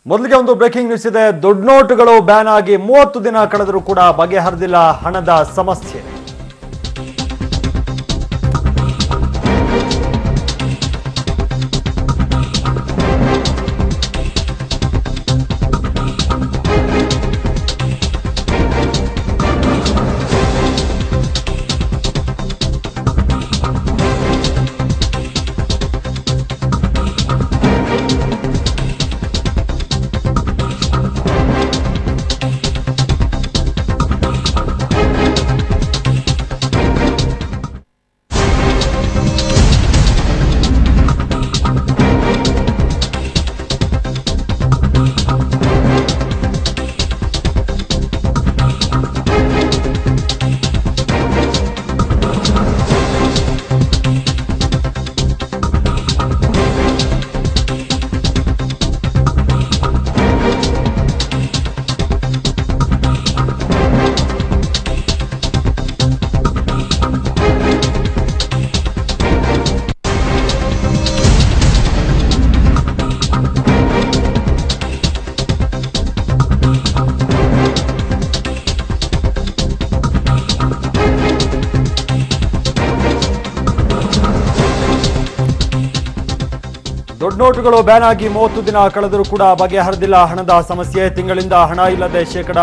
ಮೊದಲಿಗೆ ಒಂದು breaking news ಇದೆ ದೊಡ್ಡ ನೋಟುಗಳು ಬ್ಯಾನ್ ಆಗಿ ಮೂವತ್ತು ದಿನ ಕಳೆದರೂ ಕೂಡ ಬಗೆಹರಿದಿಲ್ಲ ಹಣದ ಸಮಸ್ಯೆ ದೊಡ್ಡ ನೋಟುಗಳು ಬ್ಯಾನ್ ಆಗಿ ಮೂವತ್ತು ದಿನ ಕಳೆದರೂ ಕೂಡ ಬಗೆಹರಿದಿಲ್ಲ ಹಣದ ಸಮಸ್ಯೆ ತಿಂಗಳಿಂದ ಹಣ ಇಲ್ಲದೆ ಶೇಕಡ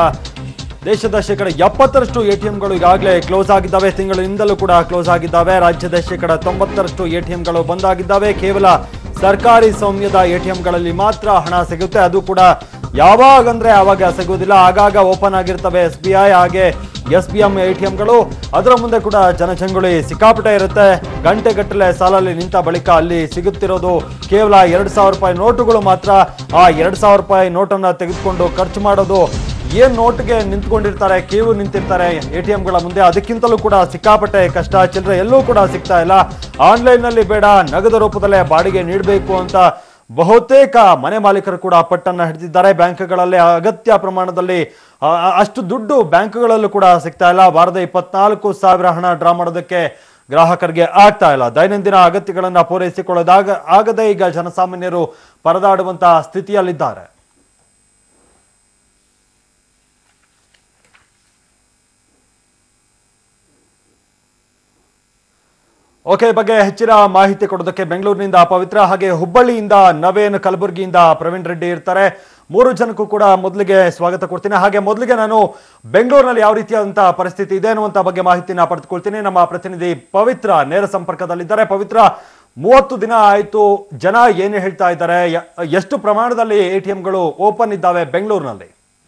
ದೇಶದ ಶೇಕಡ ಎಪ್ಪತ್ತರಷ್ಟು ಎಟಿಎಂಗಳು ಈಗಾಗಲೇ ಕ್ಲೋಸ್ ಆಗಿದ್ದಾವೆ ತಿಂಗಳಿಂದಲೂ ಕೂಡ ಕ್ಲೋಸ್ ಆಗಿದ್ದಾವೆ ರಾಜ್ಯದ ಶೇಕಡ ತೊಂಬತ್ತರಷ್ಟು ಎಟಿಎಂಗಳು ಬಂದ್ ಆಗಿದ್ದಾವೆ ಕೇವಲ ಸರ್ಕಾರಿ ಸೌಮ್ಯದ ಎಟಿಎಂಗಳಲ್ಲಿ ಮಾತ್ರ ಹಣ ಸಿಗುತ್ತೆ ಅದು ಕೂಡ ಯಾವಾಗ ಅಂದ್ರೆ ಆವಾಗ ಸಿಗುವುದಿಲ್ಲ ಆಗಾಗ ಓಪನ್ ಆಗಿರ್ತವೆ ಎಸ್ ಬಿ ಐ ಹಾಗೆ ಎಸ್ ಬಿ ಎಂ ಎಟಿಎಂಗಳು ಅದರ ಮುಂದೆ ಕೂಡ ಜನಜಂಗುಳಿ ಸಿಕ್ಕಾಪಟ್ಟೆ ಇರುತ್ತೆ ಗಂಟೆಗಟ್ಟಲೆ ಸಾಲಲ್ಲಿ ನಿಂತ ಬಳಿಕ ಅಲ್ಲಿ ಸಿಗುತ್ತಿರೋದು ಕೇವಲ ಎರಡು ಸಾವಿರ ರೂಪಾಯಿ ನೋಟುಗಳು ಮಾತ್ರ ಆ ಎರಡು ಸಾವಿರ ರೂಪಾಯಿ ನೋಟನ್ನ ತೆಗೆದುಕೊಂಡು ಖರ್ಚು ಮಾಡೋದು ಏನ್ ನೋಟ್ಗೆ ನಿಂತ್ಕೊಂಡಿರ್ತಾರೆ ಕ್ಯೂ ನಿಂತಿರ್ತಾರೆ ಎ ಟಿ ಎಂಗಳ ಮುಂದೆ ಅದಕ್ಕಿಂತಲೂ ಕೂಡ ಸಿಕ್ಕಾಪಟ್ಟೆ ಕಷ್ಟ ಚಿಲ್ಲರೆ ಎಲ್ಲೂ ಕೂಡ ಸಿಗ್ತಾ ಇಲ್ಲ ಆನ್ಲೈನ್ ನಲ್ಲಿ ಬೇಡ ನಗದು ರೂಪದಲ್ಲೇ ಬಾಡಿಗೆ ನೀಡಬೇಕು ಅಂತ ಬಹುತೇಕ ಮನೆ ಮಾಲೀಕರು ಕೂಡ ಪಟ್ಟನ್ನ ಹಿಡಿದಿದ್ದಾರೆ ಬ್ಯಾಂಕ್ಗಳಲ್ಲಿ ಅಗತ್ಯ ಪ್ರಮಾಣದಲ್ಲಿ ಆ, ಅಷ್ಟು ದುಡ್ಡು ಬ್ಯಾಂಕ್ಗಳಲ್ಲೂ ಕೂಡ ಸಿಗ್ತಾ ಇಲ್ಲ ವಾರದ ಇಪ್ಪತ್ನಾಲ್ಕು ಸಾವಿರ ಹಣ ಡ್ರಾ ಮಾಡೋದಕ್ಕೆ ಗ್ರಾಹಕರಿಗೆ ಆಗ್ತಾ ಇಲ್ಲ ದೈನಂದಿನ ಅಗತ್ಯಗಳನ್ನ ಪೂರೈಸಿಕೊಳ್ಳೋದಾಗ ಆಗದೆ ಈಗ ಜನಸಾಮಾನ್ಯರು ಪರದಾಡುವಂತಹ ಸ್ಥಿತಿಯಲ್ಲಿದ್ದಾರೆ ಓಕೆ ಈ ಬಗ್ಗೆ ಹೆಚ್ಚಿನ ಮಾಹಿತಿ ಕೊಡೋದಕ್ಕೆ ಬೆಂಗಳೂರಿನಿಂದ ಪವಿತ್ರ ಹಾಗೆ ಹುಬ್ಬಳ್ಳಿಯಿಂದ ನವೇನ್ ಕಲಬುರಗಿಯಿಂದ ಪ್ರವೀಣ್ ರೆಡ್ಡಿ ಇರ್ತಾರೆ ಮೂರು ಜನಕ್ಕೂ ಕೂಡ ಮೊದಲಿಗೆ ಸ್ವಾಗತ ಕೊಡ್ತೀನಿ ಹಾಗೆ ಮೊದಲಿಗೆ ನಾನು ಬೆಂಗಳೂರಿನಲ್ಲಿ ಯಾವ ರೀತಿಯಾದಂತಹ ಪರಿಸ್ಥಿತಿ ಇದೆ ಅನ್ನುವಂತ ಬಗ್ಗೆ ಮಾಹಿತಿನ ಪಡೆದುಕೊಳ್ತೀನಿ ನಮ್ಮ ಪ್ರತಿನಿಧಿ ಪವಿತ್ರ ನೇರ ಸಂಪರ್ಕದಲ್ಲಿದ್ದಾರೆ ಪವಿತ್ರ ಮೂವತ್ತು ದಿನ ಆಯ್ತು ಜನ ಏನು ಹೇಳ್ತಾ ಇದ್ದಾರೆ ಯ- ಎಷ್ಟು ಪ್ರಮಾಣದಲ್ಲಿ ಎ ಟಿ ಎಂಗಳು ಓಪನ್ ಇದ್ದಾವೆ ಬೆಂಗಳೂರಿನಲ್ಲಿ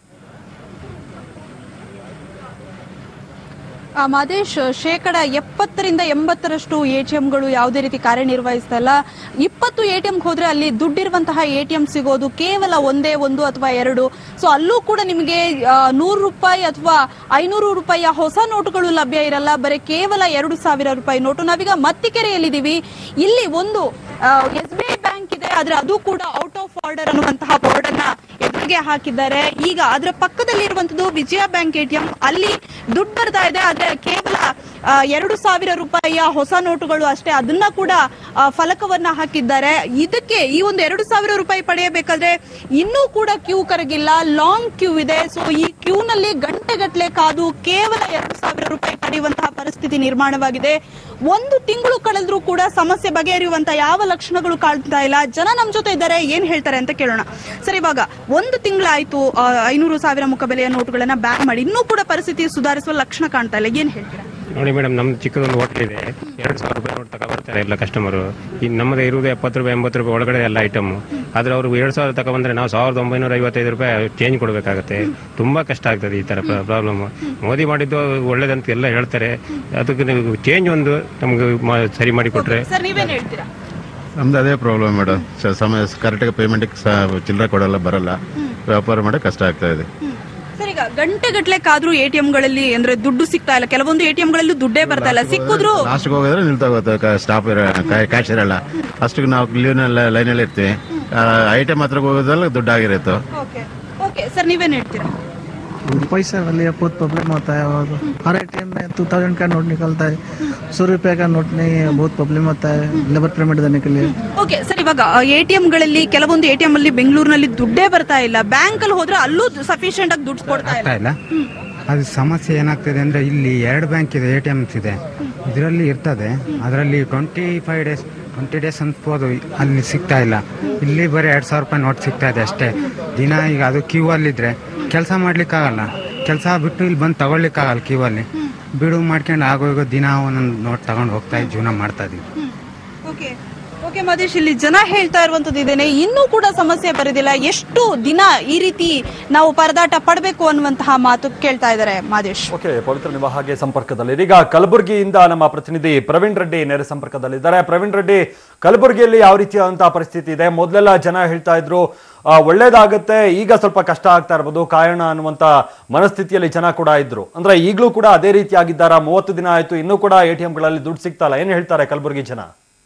ಆ, ಮಾದೇಶ್ ಶೇಕಡ ಎಪ್ಪತ್ತರಿಂದ ಎಂಬತ್ತರಷ್ಟು ಎ ಟಿ ಎಂಗಳು ಯಾವುದೇ ರೀತಿ ಕಾರ್ಯನಿರ್ವಹಿಸ್ತಾ ಇಲ್ಲ ಇಪ್ಪತ್ತು ಎ ಟಿ ಹೋದ್ರೆ ಅಲ್ಲಿ ದುಡ್ಡಿರುವಂತಹ ಎ ಟಿ ಎಂ ಸಿಗೋದು ಕೇವಲ ಒಂದೇ ಒಂದು ಅಥವಾ ಎರಡು ಸೊ ಅಲ್ಲೂ ಕೂಡ ನಿಮಗೆ ನೂರು ರೂಪಾಯಿ ಅಥವಾ ಐನೂರು ರೂಪಾಯಿಯ ಹೊಸ ನೋಟುಗಳು ಲಭ್ಯ ಇರಲ್ಲ ಬರೀ ಕೇವಲ ಎರಡು ಸಾವಿರ ರೂಪಾಯಿ ನೋಟು ನಾವೀಗ ಮತ್ತಿಕೆರೆಯಲ್ಲಿದ್ದೀವಿ ಇಲ್ಲಿ ಒಂದು ಎಸ್ ಬಿ ಐ ಬ್ಯಾಂಕ್ ಇದೆ ಆದ್ರೆ ಅದು ಕೂಡ ಔಟ್ ಆಫ್ ಆರ್ಡರ್ ಅನ್ನುವಂತಹ ಬೋರ್ಡ್ ಅನ್ನ ಎದುರಿಗೆ ಹಾಕಿದ್ದಾರೆ ಈಗ ಅದರ ಪಕ್ಕದಲ್ಲಿ ಇರುವಂತದ್ದು ವಿಜಯ ಬ್ಯಾಂಕ್ ಎಟಿಎಂ ಅಲ್ಲಿ ದುಡ್ಡು ಬರ್ತಾ ಇದೆ ಆದ್ರೆ ಕೇವಲ ಆ, ಎರಡು ಸಾವಿರ ರೂಪಾಯಿಯ ಹೊಸ ನೋಟುಗಳು ಅಷ್ಟೇ ಅದನ್ನ ಕೂಡ ಆ, ಫಲಕವನ್ನ ಹಾಕಿದ್ದಾರೆ ಇದಕ್ಕೆ ಈ ಒಂದು ಎರಡು ಸಾವಿರ ರೂಪಾಯಿ ಪಡೆಯಬೇಕಾದ್ರೆ ಇನ್ನೂ ಕೂಡ ಕ್ಯೂ ಕರಗಿಲ್ಲ ಲಾಂಗ್ ಕ್ಯೂ ಇದೆ ಸೊ ಈ ಕ್ಯೂ ನಲ್ಲಿ ಗಂಟೆಗಟ್ಟಲೆ ಕಾದು ಕೇವಲ ಎರಡು ಸಾವಿರ ರೂಪಾಯಿ ಪಡೆಯುವಂತಹ ಪರಿಸ್ಥಿತಿ ನಿರ್ಮಾಣವಾಗಿದೆ ಒಂದು ತಿಂಗಳು ಕಳೆದ್ರೂ ಕೂಡ ಸಮಸ್ಯೆ ಬಗೆಹರಿಯುವಂತ ಯಾವ ಲಕ್ಷಣಗಳು ಕಾಣ್ತಾ ಇಲ್ಲ ಜನ ನಮ್ ಜೊತೆ ಇದ್ದಾರೆ ಏನ್ ಹೇಳ್ತಾರೆ ಅಂತ ಕೇಳೋಣ ಸರ್ ಇವಾಗ ಒಂದು ತಿಂಗಳಾಯ್ತು ಆ, ಐನೂರು ಸಾವಿರ ಮುಖಬೆಲೆಯ ನೋಟುಗಳನ್ನ ಬ್ಯಾನ್ ಮಾಡಿ ಇನ್ನೂ ಕೂಡ ಪರಿಸ್ಥಿತಿ ಸುಧಾರಿಸುವ ಲಕ್ಷಣ ಕಾಣ್ತಾ ಇಲ್ಲ ಏನ್ ಹೇಳ್ತೀರಾ ನೋಡಿ ಮೇಡಮ್ ನಮ್ದು ಚಿಕ್ಕದೊಂದು ಹೋಟ್ಲ್ ಇದೆ ಎರಡು ಸಾವಿರ ರೂಪಾಯಿ ನೋಟ್ ತಗೊಬರ್ತಾರೆ ಎಲ್ಲ ಕಸ್ಟಮರು ಈ ನಮ್ಮದು ಇರುವುದು ಎಪ್ಪತ್ತು ರೂಪಾಯಿ ಎಂಬತ್ತು ರೂಪಾಯಿ ಒಳಗಡೆ ಎಲ್ಲ ಐಟಮ್ ಆದ್ರೆ ಅವರು ಎರಡು ಸಾವಿರ ತಗೊಬಂದ್ರೆ ನಾವು ಸಾವಿರದ ಒಂಬೈನೂರ ಐವತ್ತೈದು ರೂಪಾಯಿ ಚೇಂಜ್ ಕೊಡಬೇಕಾಗತ್ತೆ ತುಂಬಾ ಕಷ್ಟ ಆಗ್ತದೆ ಈ ತರ ಪ್ರಾಬ್ಲಮ್ ಮೋದಿ ಮಾಡಿದ್ದು ಒಳ್ಳೇದಂತ ಎಲ್ಲ ಹೇಳ್ತಾರೆ ಅದಕ್ಕೆ ನೀವು ಚೇಂಜ್ ಒಂದು ನಮ್ಗೆ ಮಾ- ಸರಿ ಮಾಡಿ ಕೊಟ್ರೆ ಸರ್ ನೀವೇನ್ ಹೇಳ್ತೀರಾ ನಮ್ದು ಅದೇ ಪ್ರಾಬ್ಲಮ್ ಮೇಡಮ್ ಸಮಯ ಕರೆಕ್ಟಾಗಿ ಪೇಮೆಂಟ್ಗೆ ಚಿಲ್ಲರೆ ಕೊಡಲ್ಲ ಬರಲ್ಲ ವ್ಯಾಪಾರ ಮಾಡಕ್ಕೆ ಕಷ್ಟ ಆಗ್ತಾ ಇದೆ ಸರ್ ಈಗ ಗಂಟೆಗಟ್ಟಲೆ ಕಾದ್ರೂ ಎಟಿಎಂ ಗಳಲ್ಲಿ ಅಂದ್ರೆ ದುಡ್ಡು ಸಿಗ್ತಾ ಇಲ್ಲ ಕೆಲವೊಂದು ಎಟಿಎಂ ಗಳಲ್ಲೂ ದುಡ್ಡೇ ಬರ್ತಾ ಇಲ್ಲ ಸಿಕ್ಕಿದ್ರು ಲಾಸ್ಟ್ಗೆ ಹೋಗಿದ್ರೆ ನಿಲ್ತೋಗುತ್ತೆ ಸ್ಟಾಪ್ ಕ್ಯಾಶ್ ಇರಲ್ಲ ಅಷ್ಟಿಗೆ ನಾವು ಲೀವ್ನಲ್ಲಿ ಲೈನಲ್ಲಿ ಇರ್ತೀವಿ ಐಟಮ್ ಹತ್ರ ಹೋಗೋದ್ರಲ್ಲಿ ದುಡ್ಡು ಆಗಿರುತ್ತೆ ಓಕೆ ಓಕೆ ಸರ್ ನೀವೇನ್ ಹೇಳ್ತೀರಾ पैसा वाले बहुत प्रॉब्लम होता है और हर एटीएम में टू थाउजेंड का नोट निकलता है सौ रुपये का नोट नहीं है बहुत प्रॉब्लम होता है लेबर पेमेंट देने के लिए ಓಕೆ ಸರ್ ಇವಾಗ ಎ ಟಿ ಗಳಲ್ಲಿ ಕೆಲವೊಂದು ಎ ಟಿ ಅಲ್ಲಿ ಬೆಂಗಳೂರಿನಲ್ಲಿ ದುಡ್ಡೇ ಬರ್ತಾ ಇಲ್ಲ ಬ್ಯಾಂಕ್ ಅಲ್ಲಿ ಹೋದ್ರೆ ಅಲ್ಲೂ ಸಫಿಶಿಯಂಟ್ ಆಗಿ ದುಡ್ಡು ಕೊಡ್ತಾ ಇಲ್ಲ ಆಗ್ತಾ ಇಲ್ಲ ಅದು ಸಮಸ್ಯೆ ಏನಾಗ್ತದೆ ಅಂದ್ರೆ ಇಲ್ಲಿ ಎರಡು ಬ್ಯಾಂಕ್ ಇದೆ ಎ ಟಿ ಎಮ್ಸ್ ಇದೆ ಇದರಲ್ಲಿ ಇರ್ತದೆ ಅದರಲ್ಲಿ twenty five days twenty days ಅನ್ಸ್ಬೋದು ಅಲ್ಲಿ ಸಿಗ್ತಾ ಇಲ್ಲ ಇಲ್ಲಿ ಬರೀ ಎರಡು ಸಾವಿರ ರೂಪಾಯಿ ನೋಟ್ ಸಿಗ್ತಾ ಇದೆ ಅಷ್ಟೇ ದಿನ ಈಗ ಅದು ಕ್ಯೂ ಅಲ್ಲಿದ್ರೆ ಕೆಲಸ ಮಾಡ್ಲಿಕ್ಕಾಗಲ್ಲ ಕೆಲಸ ಬಿಟ್ಟು ಇಲ್ಲಿ ಬಂದು ತಗೊಳ್ಲಿಕ್ಕಾಗಲ್ಲ ಕ್ಯೂ ಅಲ್ಲಿ ಬಿಡು ಮಾಡ್ಕೊಂಡು ಆಗೋಗೋ ದಿನ ಒಂದೊಂದು ನೋಟ್ ತಗೊಂಡು ಹೋಗ್ತಾ ಇದ್ದು ಜೀವನ ಮಾಡ್ತಾ ಇದೀವಿ ಓಕೆ ಓಕೆ ಮದೇಶ್ ಇಲ್ಲಿ ಜನ ಹೇಳ್ತಾ ಇರುವಂತದ್ದು ಇದೇನೆ ಇನ್ನೂ ಕೂಡ ಸಮಸ್ಯೆ ಬರೋದಿಲ್ಲ ಎಷ್ಟು ದಿನ ಈ ರೀತಿ ನಾವು ಪರದಾಟ ಪಡಬೇಕು ಅನ್ನುವಂತಹ ಮಾತು ಕೇಳ್ತಾ ಇದ್ದಾರೆ ಮಾದೇಶ್ ಓಕೆ ಪವಿತ್ರ ನಿಮ್ಮ ಹಾಗೆ ಸಂಪರ್ಕದಲ್ಲಿ ಈಗ ಕಲಬುರಗಿಯಿಂದ ನಮ್ಮ ಪ್ರತಿನಿಧಿ ಪ್ರವೀಣ್ ರೆಡ್ಡಿ ನೇರ ಸಂಪರ್ಕದಲ್ಲಿದ್ದಾರೆ ಪ್ರವೀಣ್ ರೆಡ್ಡಿ ಕಲಬುರಗಿಯಲ್ಲಿ ಯಾವ ರೀತಿಯಾದಂತಹ ಪರಿಸ್ಥಿತಿ ಇದೆ ಮೊದಲೆಲ್ಲ ಜನ ಹೇಳ್ತಾ ಇದ್ರು ಆ, ಒಳ್ಳೇದಾಗುತ್ತೆ ಈಗ ಸ್ವಲ್ಪ ಕಷ್ಟ ಆಗ್ತಾ ಇರ್ಬೋದು ಕಾರಣ ಅನ್ನುವಂತ ಮನಸ್ಥಿತಿಯಲ್ಲಿ ಜನ ಕೂಡ ಇದ್ರು ಅಂದ್ರೆ ಈಗಲೂ ಕೂಡ ಅದೇ ರೀತಿಯಾಗಿದ್ದಾರಾ ಮೂವತ್ತು ದಿನ ಆಯ್ತು ಇನ್ನೂ ಕೂಡ ಎ ಟಿ ಗಳಲ್ಲಿ ದುಡ್ಡು ಸಿಗ್ತಾ ಇಲ್ಲ ಏನ್ ಹೇಳ್ತಾರೆ ಕಲಬುರಗಿ ಜನ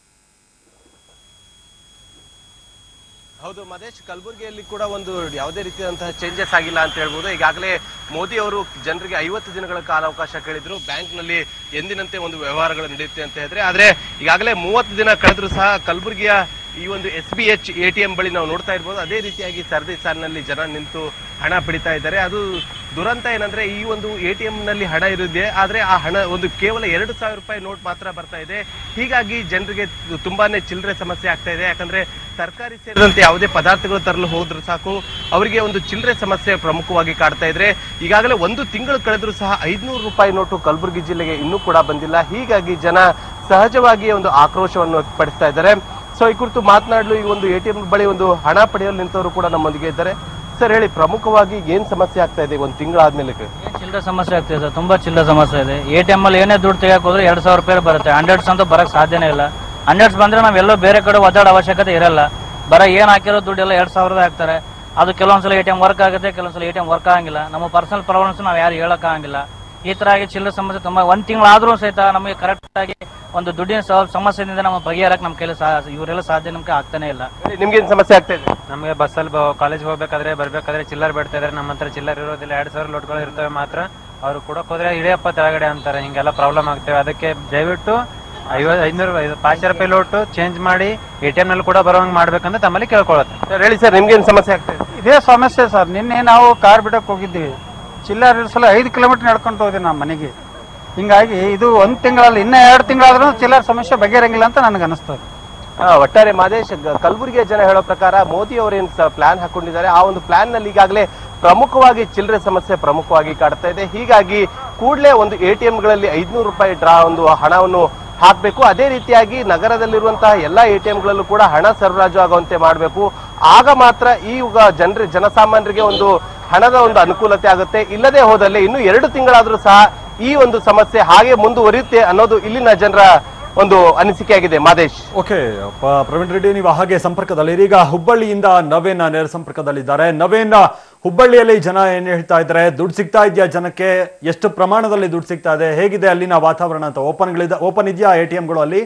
ಹೌದು ಮದೇಶ್ ಕಲಬುರಗಿಯಲ್ಲಿ ಕೂಡ ಒಂದು ಯಾವುದೇ ರೀತಿಯಾದಂತಹ ಚೇಂಜಸ್ ಆಗಿಲ್ಲ ಅಂತ ಹೇಳ್ಬೋದು ಈಗಾಗಲೇ ಮೋದಿ ಅವರು ಜನರಿಗೆ ಐವತ್ತು ದಿನಗಳ ಕಾಲಾವಕಾಶ ಕೇಳಿದ್ರು ಬ್ಯಾಂಕ್ ನಲ್ಲಿ ಎಂದಿನಂತೆ ಒಂದು ವ್ಯವಹಾರಗಳು ನಡೆಯುತ್ತೆ ಅಂತ ಹೇಳಿದ್ರೆ ಆದ್ರೆ ಈಗಾಗಲೇ ಮೂವತ್ತು ದಿನ ಕಳೆದ್ರು ಸಹ ಕಲಬುರಗಿಯ ಈ ಒಂದು S B H A T M ಬಳಿ ನಾವು ನೋಡ್ತಾ ಇರ್ಬೋದು ಅದೇ ರೀತಿಯಾಗಿ ಸರದಿ ಸಾಲಿನಲ್ಲಿ ಜನ ನಿಂತು ಹಣ ಪಡಿತಾ ಇದ್ದಾರೆ ಅದು ದುರಂತ ಏನಂದ್ರೆ ಈ ಒಂದು ಎ ಟಿ ಎಂ ನಲ್ಲಿ ಹಣ ಇರುತ್ತೆ ಆದ್ರೆ ಆ ಹಣ ಒಂದು ಕೇವಲ ಎರಡು ಸಾವಿರ ರೂಪಾಯಿ ನೋಟ್ ಮಾತ್ರ ಬರ್ತಾ ಇದೆ ಹೀಗಾಗಿ ಜನರಿಗೆ ತುಂಬಾನೇ ಚಿಲ್ಲರೆ ಸಮಸ್ಯೆ ಆಗ್ತಾ ಇದೆ ಯಾಕಂದ್ರೆ ತರಕಾರಿ ಸೇರಿದಂತೆ ಯಾವುದೇ ಪದಾರ್ಥಗಳು ತರಲು ಹೋದ್ರು ಸಾಕು ಅವರಿಗೆ ಒಂದು ಚಿಲ್ಲರೆ ಸಮಸ್ಯೆ ಪ್ರಮುಖವಾಗಿ ಕಾಡ್ತಾ ಇದ್ರೆ ಈಗಾಗಲೇ ಒಂದು ತಿಂಗಳು ಕಳೆದ್ರೂ ಸಹ ಐದ್ನೂರು ರೂಪಾಯಿ ನೋಟು ಕಲಬುರಗಿ ಜಿಲ್ಲೆಗೆ ಇನ್ನೂ ಕೂಡ ಬಂದಿಲ್ಲ ಹೀಗಾಗಿ ಜನ ಸಹಜವಾಗಿ ಒಂದು ಆಕ್ರೋಶವನ್ನು ವ್ಯಕ್ತಪಡಿಸ್ತಾ ಇದ್ದಾರೆ ಸೊ ಈ ಕುರಿತು ಮಾತನಾಡಲು ಈ ಒಂದು ಎ ಟಿ ಎಂ ಬಳಿ ಒಂದು ಹಣ ಪಡೆಯಲು ನಿಂತವರು ಕೂಡ ನಮ್ಮೊಂದಿಗೆ ಇದ್ದಾರೆ ಸರ್ ಹೇಳಿ ಪ್ರಮುಖವಾಗಿ ಏನ್ ಸಮಸ್ಯೆ ಆಗ್ತಾ ಇದೆ ಒಂದು ತಿಂಗಳಾದ್ಮೇಲೆ ಚಿಲ್ಲರೆ ಸಮಸ್ಯೆ ಆಗ್ತಿದೆ ಸರ್ ತುಂಬಾ ಚಿಲ್ಲರೆ ಸಮಸ್ಯೆ ಇದೆ ಎ ಟಿ ಎಂ ಅಲ್ಲಿ ಏನೇ ದುಡ್ಡು ತೆಗಿಯಕ್ ಹೋದ್ರೆ ಎರಡ್ ಸಾವಿರ ರೂಪಾಯಿ ಬರುತ್ತೆ ಹಂಡ್ರೆಡ್ಸ್ ಅಂತೂ ಬರಕ್ ಸಾಧ್ಯನೇ ಇಲ್ಲ ಹಂಡ್ರೆಡ್ಸ್ ಬಂದ್ರೆ ನಾವೆಲ್ಲೋ ಬೇರೆ ಕಡೆ ಒದ್ದಾಡೋ ಅವಶ್ಯಕತೆ ಇರಲ್ಲ ಬರ ಏನ್ ಹಾಕಿರೋ ದುಡ್ಡೆಲ್ಲ ಎರಡ್ ಸಾವಿರದ ಹಾಕ್ತಾರೆ ಅದು ಕೆಲವೊಂದ್ಸಲ ಎ ಟಿ ಎಂ ವರ್ಕ್ ಆಗುತ್ತೆ ಕೆಲವೊಂದ್ಸಲ ಎ ಟಿ ಎಂ ವರ್ಕ್ ಆಗಂಗಿಲ್ಲ ನಮ್ಮ ಪರ್ಸನಲ್ ಪ್ರಾಬ್ಲಮ್ಸ್ ನಾವು ಯಾರು ಹೇಳಕ್ ಆಗಂಗಿಲ್ಲ ಈ ತರ ಆಗಿ ಚಿಲ್ಲರೆ ಸಮಸ್ಯೆ ತುಂಬಾ ಒಂದ್ ತಿಂಗಳಾದ್ರೂ ಸಹಿತ ನಮಗೆ ಕರೆಕ್ಟ್ ಆಗಿ ಒಂದು ದುಡ್ಡಿನ ಸ- ಸಮಸ್ಯೆಯಿಂದ ನಮ್ಮ ಬಗೆಹರಕ್ ನಮ್ಮ ಕೈಲಿ ಸಾ- ಇವರೆಲ್ಲ ಸಾಧ್ಯ ನಮ್ಗೆ ಆಗ್ತಾನೆ ಇಲ್ಲ ನಿಮ್ಗೇನ್ ಸಮಸ್ಯೆ ಆಗ್ತಾ ಇದೆ ನಮಗೆ ಬಸ್ಸಲ್ಲಿ ಕಾಲೇಜ್ ಹೋಗ್ಬೇಕಾದ್ರೆ ಬರ್ಬೇಕಾದ್ರೆ ಚಿಲ್ಲರ್ ಬಿಡ್ತಾ ಇದಾರೆ ನಮ್ಮ ಹತ್ರ ಚಿಲ್ಲರ್ ಇರೋದಿಲ್ಲ ಎರಡ್ ಸಾವಿರ ಲೋಟ್ಗಳು ಇರ್ತವೆ ಮಾತ್ರ ಅವ್ರು ಕೊಡಕ್ ಹೋದ್ರೆ ಇಳಿಯಪ್ಪ ತೆಳಗಡೆ ಅಂತಾರೆ ಹಿಂಗೆಲ್ಲ ಪ್ರಾಬ್ಲಮ್ ಆಗ್ತವೆ ಅದಕ್ಕೆ ದಯವಿಟ್ಟು ಐವತ್ ಐನೂರು ಪಾಂಚ ರೂಪಾಯಿ ಲೋಟು ಚೇಂಜ್ ಮಾಡಿ ಎ ಟಿ ಎಂ ನಲ್ಲಿ ಕೂಡ ಬರೋಂಗ್ ಮಾಡ್ಬೇಕಂತ ತಮ್ಮಲ್ಲಿ ಕೇಳ್ಕೊಳತ್ತೆ ಸರ್ ಹೇಳಿ ಸರ್ ನಿಮ್ಗೇನ್ ಸಮಸ್ಯೆ ಆಗ್ತಾ ಇದೆ ಇದೇ ಸಮಸ್ಯೆ ಸರ್ ನಿನ್ನೆ ನಾವು ಕಾರ್ ಬಿಡಕ್ ಹೋಗಿದ್ವಿ ಚಿಲ್ಲರ್ ಇರಿಸಲು ಐದು ಕಿಲೋಮೀಟರ್ ನಡ್ಕೊಂಡು ಹೋದ್ವಿ ನಮ್ಮ ಮನೆಗೆ ಹಿಂಗಾಗಿ ಇದು ಒಂದ್ ತಿಂಗಳಲ್ಲಿ ಇನ್ನ ಎರಡು ತಿಂಗಳಾದ್ರೂ ಚಿಲ್ಲರ್ ಸಮಸ್ಯೆ ಬಗೆಹರಂಗಿಲ್ಲ ಅಂತ ನನಗೆ ಅನಿಸ್ತದೆ ಆ, ಒಟ್ಟಾರೆ ಮಾದೇಶ್ ಗ- ಕಲಬುರಗಿಯ ಜನ ಹೇಳೋ ಪ್ರಕಾರ ಮೋದಿ ಅವರೇನ್ ಪ್ಲಾನ್ ಹಾಕೊಂಡಿದ್ದಾರೆ ಆ ಒಂದು ಪ್ಲಾನ್ ನಲ್ಲಿ ಈಗಾಗಲೇ ಪ್ರಮುಖವಾಗಿ ಚಿಲ್ಲರೆ ಸಮಸ್ಯೆ ಪ್ರಮುಖವಾಗಿ ಕಾಡ್ತಾ ಇದೆ ಹೀಗಾಗಿ ಕೂಡಲೇ ಒಂದು ಎ ಟಿ ಗಳಲ್ಲಿ ಐದ್ನೂರು ರೂಪಾಯಿ ಡ್ರಾ ಒಂದು ಹಣವನ್ನು ಹಾಕಬೇಕು ಅದೇ ರೀತಿಯಾಗಿ ನಗರದಲ್ಲಿರುವಂತಹ ಎಲ್ಲಾ ಎ ಟಿ ಗಳಲ್ಲೂ ಕೂಡ ಹಣ ಸರಬರಾಜು ಆಗುವಂತೆ ಮಾಡಬೇಕು ಆಗ ಮಾತ್ರ ಈ ಯುಗ ಜನರ ಜನಸಾಮಾನ್ಯರಿಗೆ ಒಂದು ಹಣದ ಒಂದು ಅನುಕೂಲತೆ ಆಗುತ್ತೆ ಇಲ್ಲದೆ ಹೋದಲ್ಲಿ ಇನ್ನು ಎರಡು ತಿಂಗಳಾದ್ರೂ ಸಹ ಈ ಒಂದು ಸಮಸ್ಯೆ ಹಾಗೆ ಮುಂದುವರಿಯುತ್ತೆ ಅನ್ನೋದು ಇಲ್ಲಿನ ಜನರ ಒಂದು ಅನಿಸಿಕೆಯಾಗಿದೆ ಮಾದೇಶ್ ಓಕೆ ಪ- ಪ್ರವೀಣ್ ರೆಡ್ಡಿ ನೀವು ಹಾಗೆ ಸಂಪರ್ಕದಲ್ಲಿ ಈಗ ಹುಬ್ಬಳ್ಳಿಯಿಂದ ನವೇನ್ ನೇರ ಸಂಪರ್ಕದಲ್ಲಿದ್ದಾರೆ ನವೇನ್ ಹುಬ್ಬಳ್ಳಿಯಲ್ಲಿ ಜನ ಏನ್ ಹೇಳ್ತಾ ಇದ್ದಾರೆ ದುಡ್ಡು ಸಿಗ್ತಾ ಇದೆಯಾ ಜನಕ್ಕೆ ಎಷ್ಟು ಪ್ರಮಾಣದಲ್ಲಿ ದುಡ್ಡು ಸಿಗ್ತಾ ಇದೆ ಹೇಗಿದೆ ಅಲ್ಲಿನ ವಾತಾವರಣ ಅಂತ ಓಪನ್ಗಳಿದ ಓಪನ್ ಇದೆಯಾ ಎ ಟಿ ಎಂಗಳು ಅಲ್ಲಿ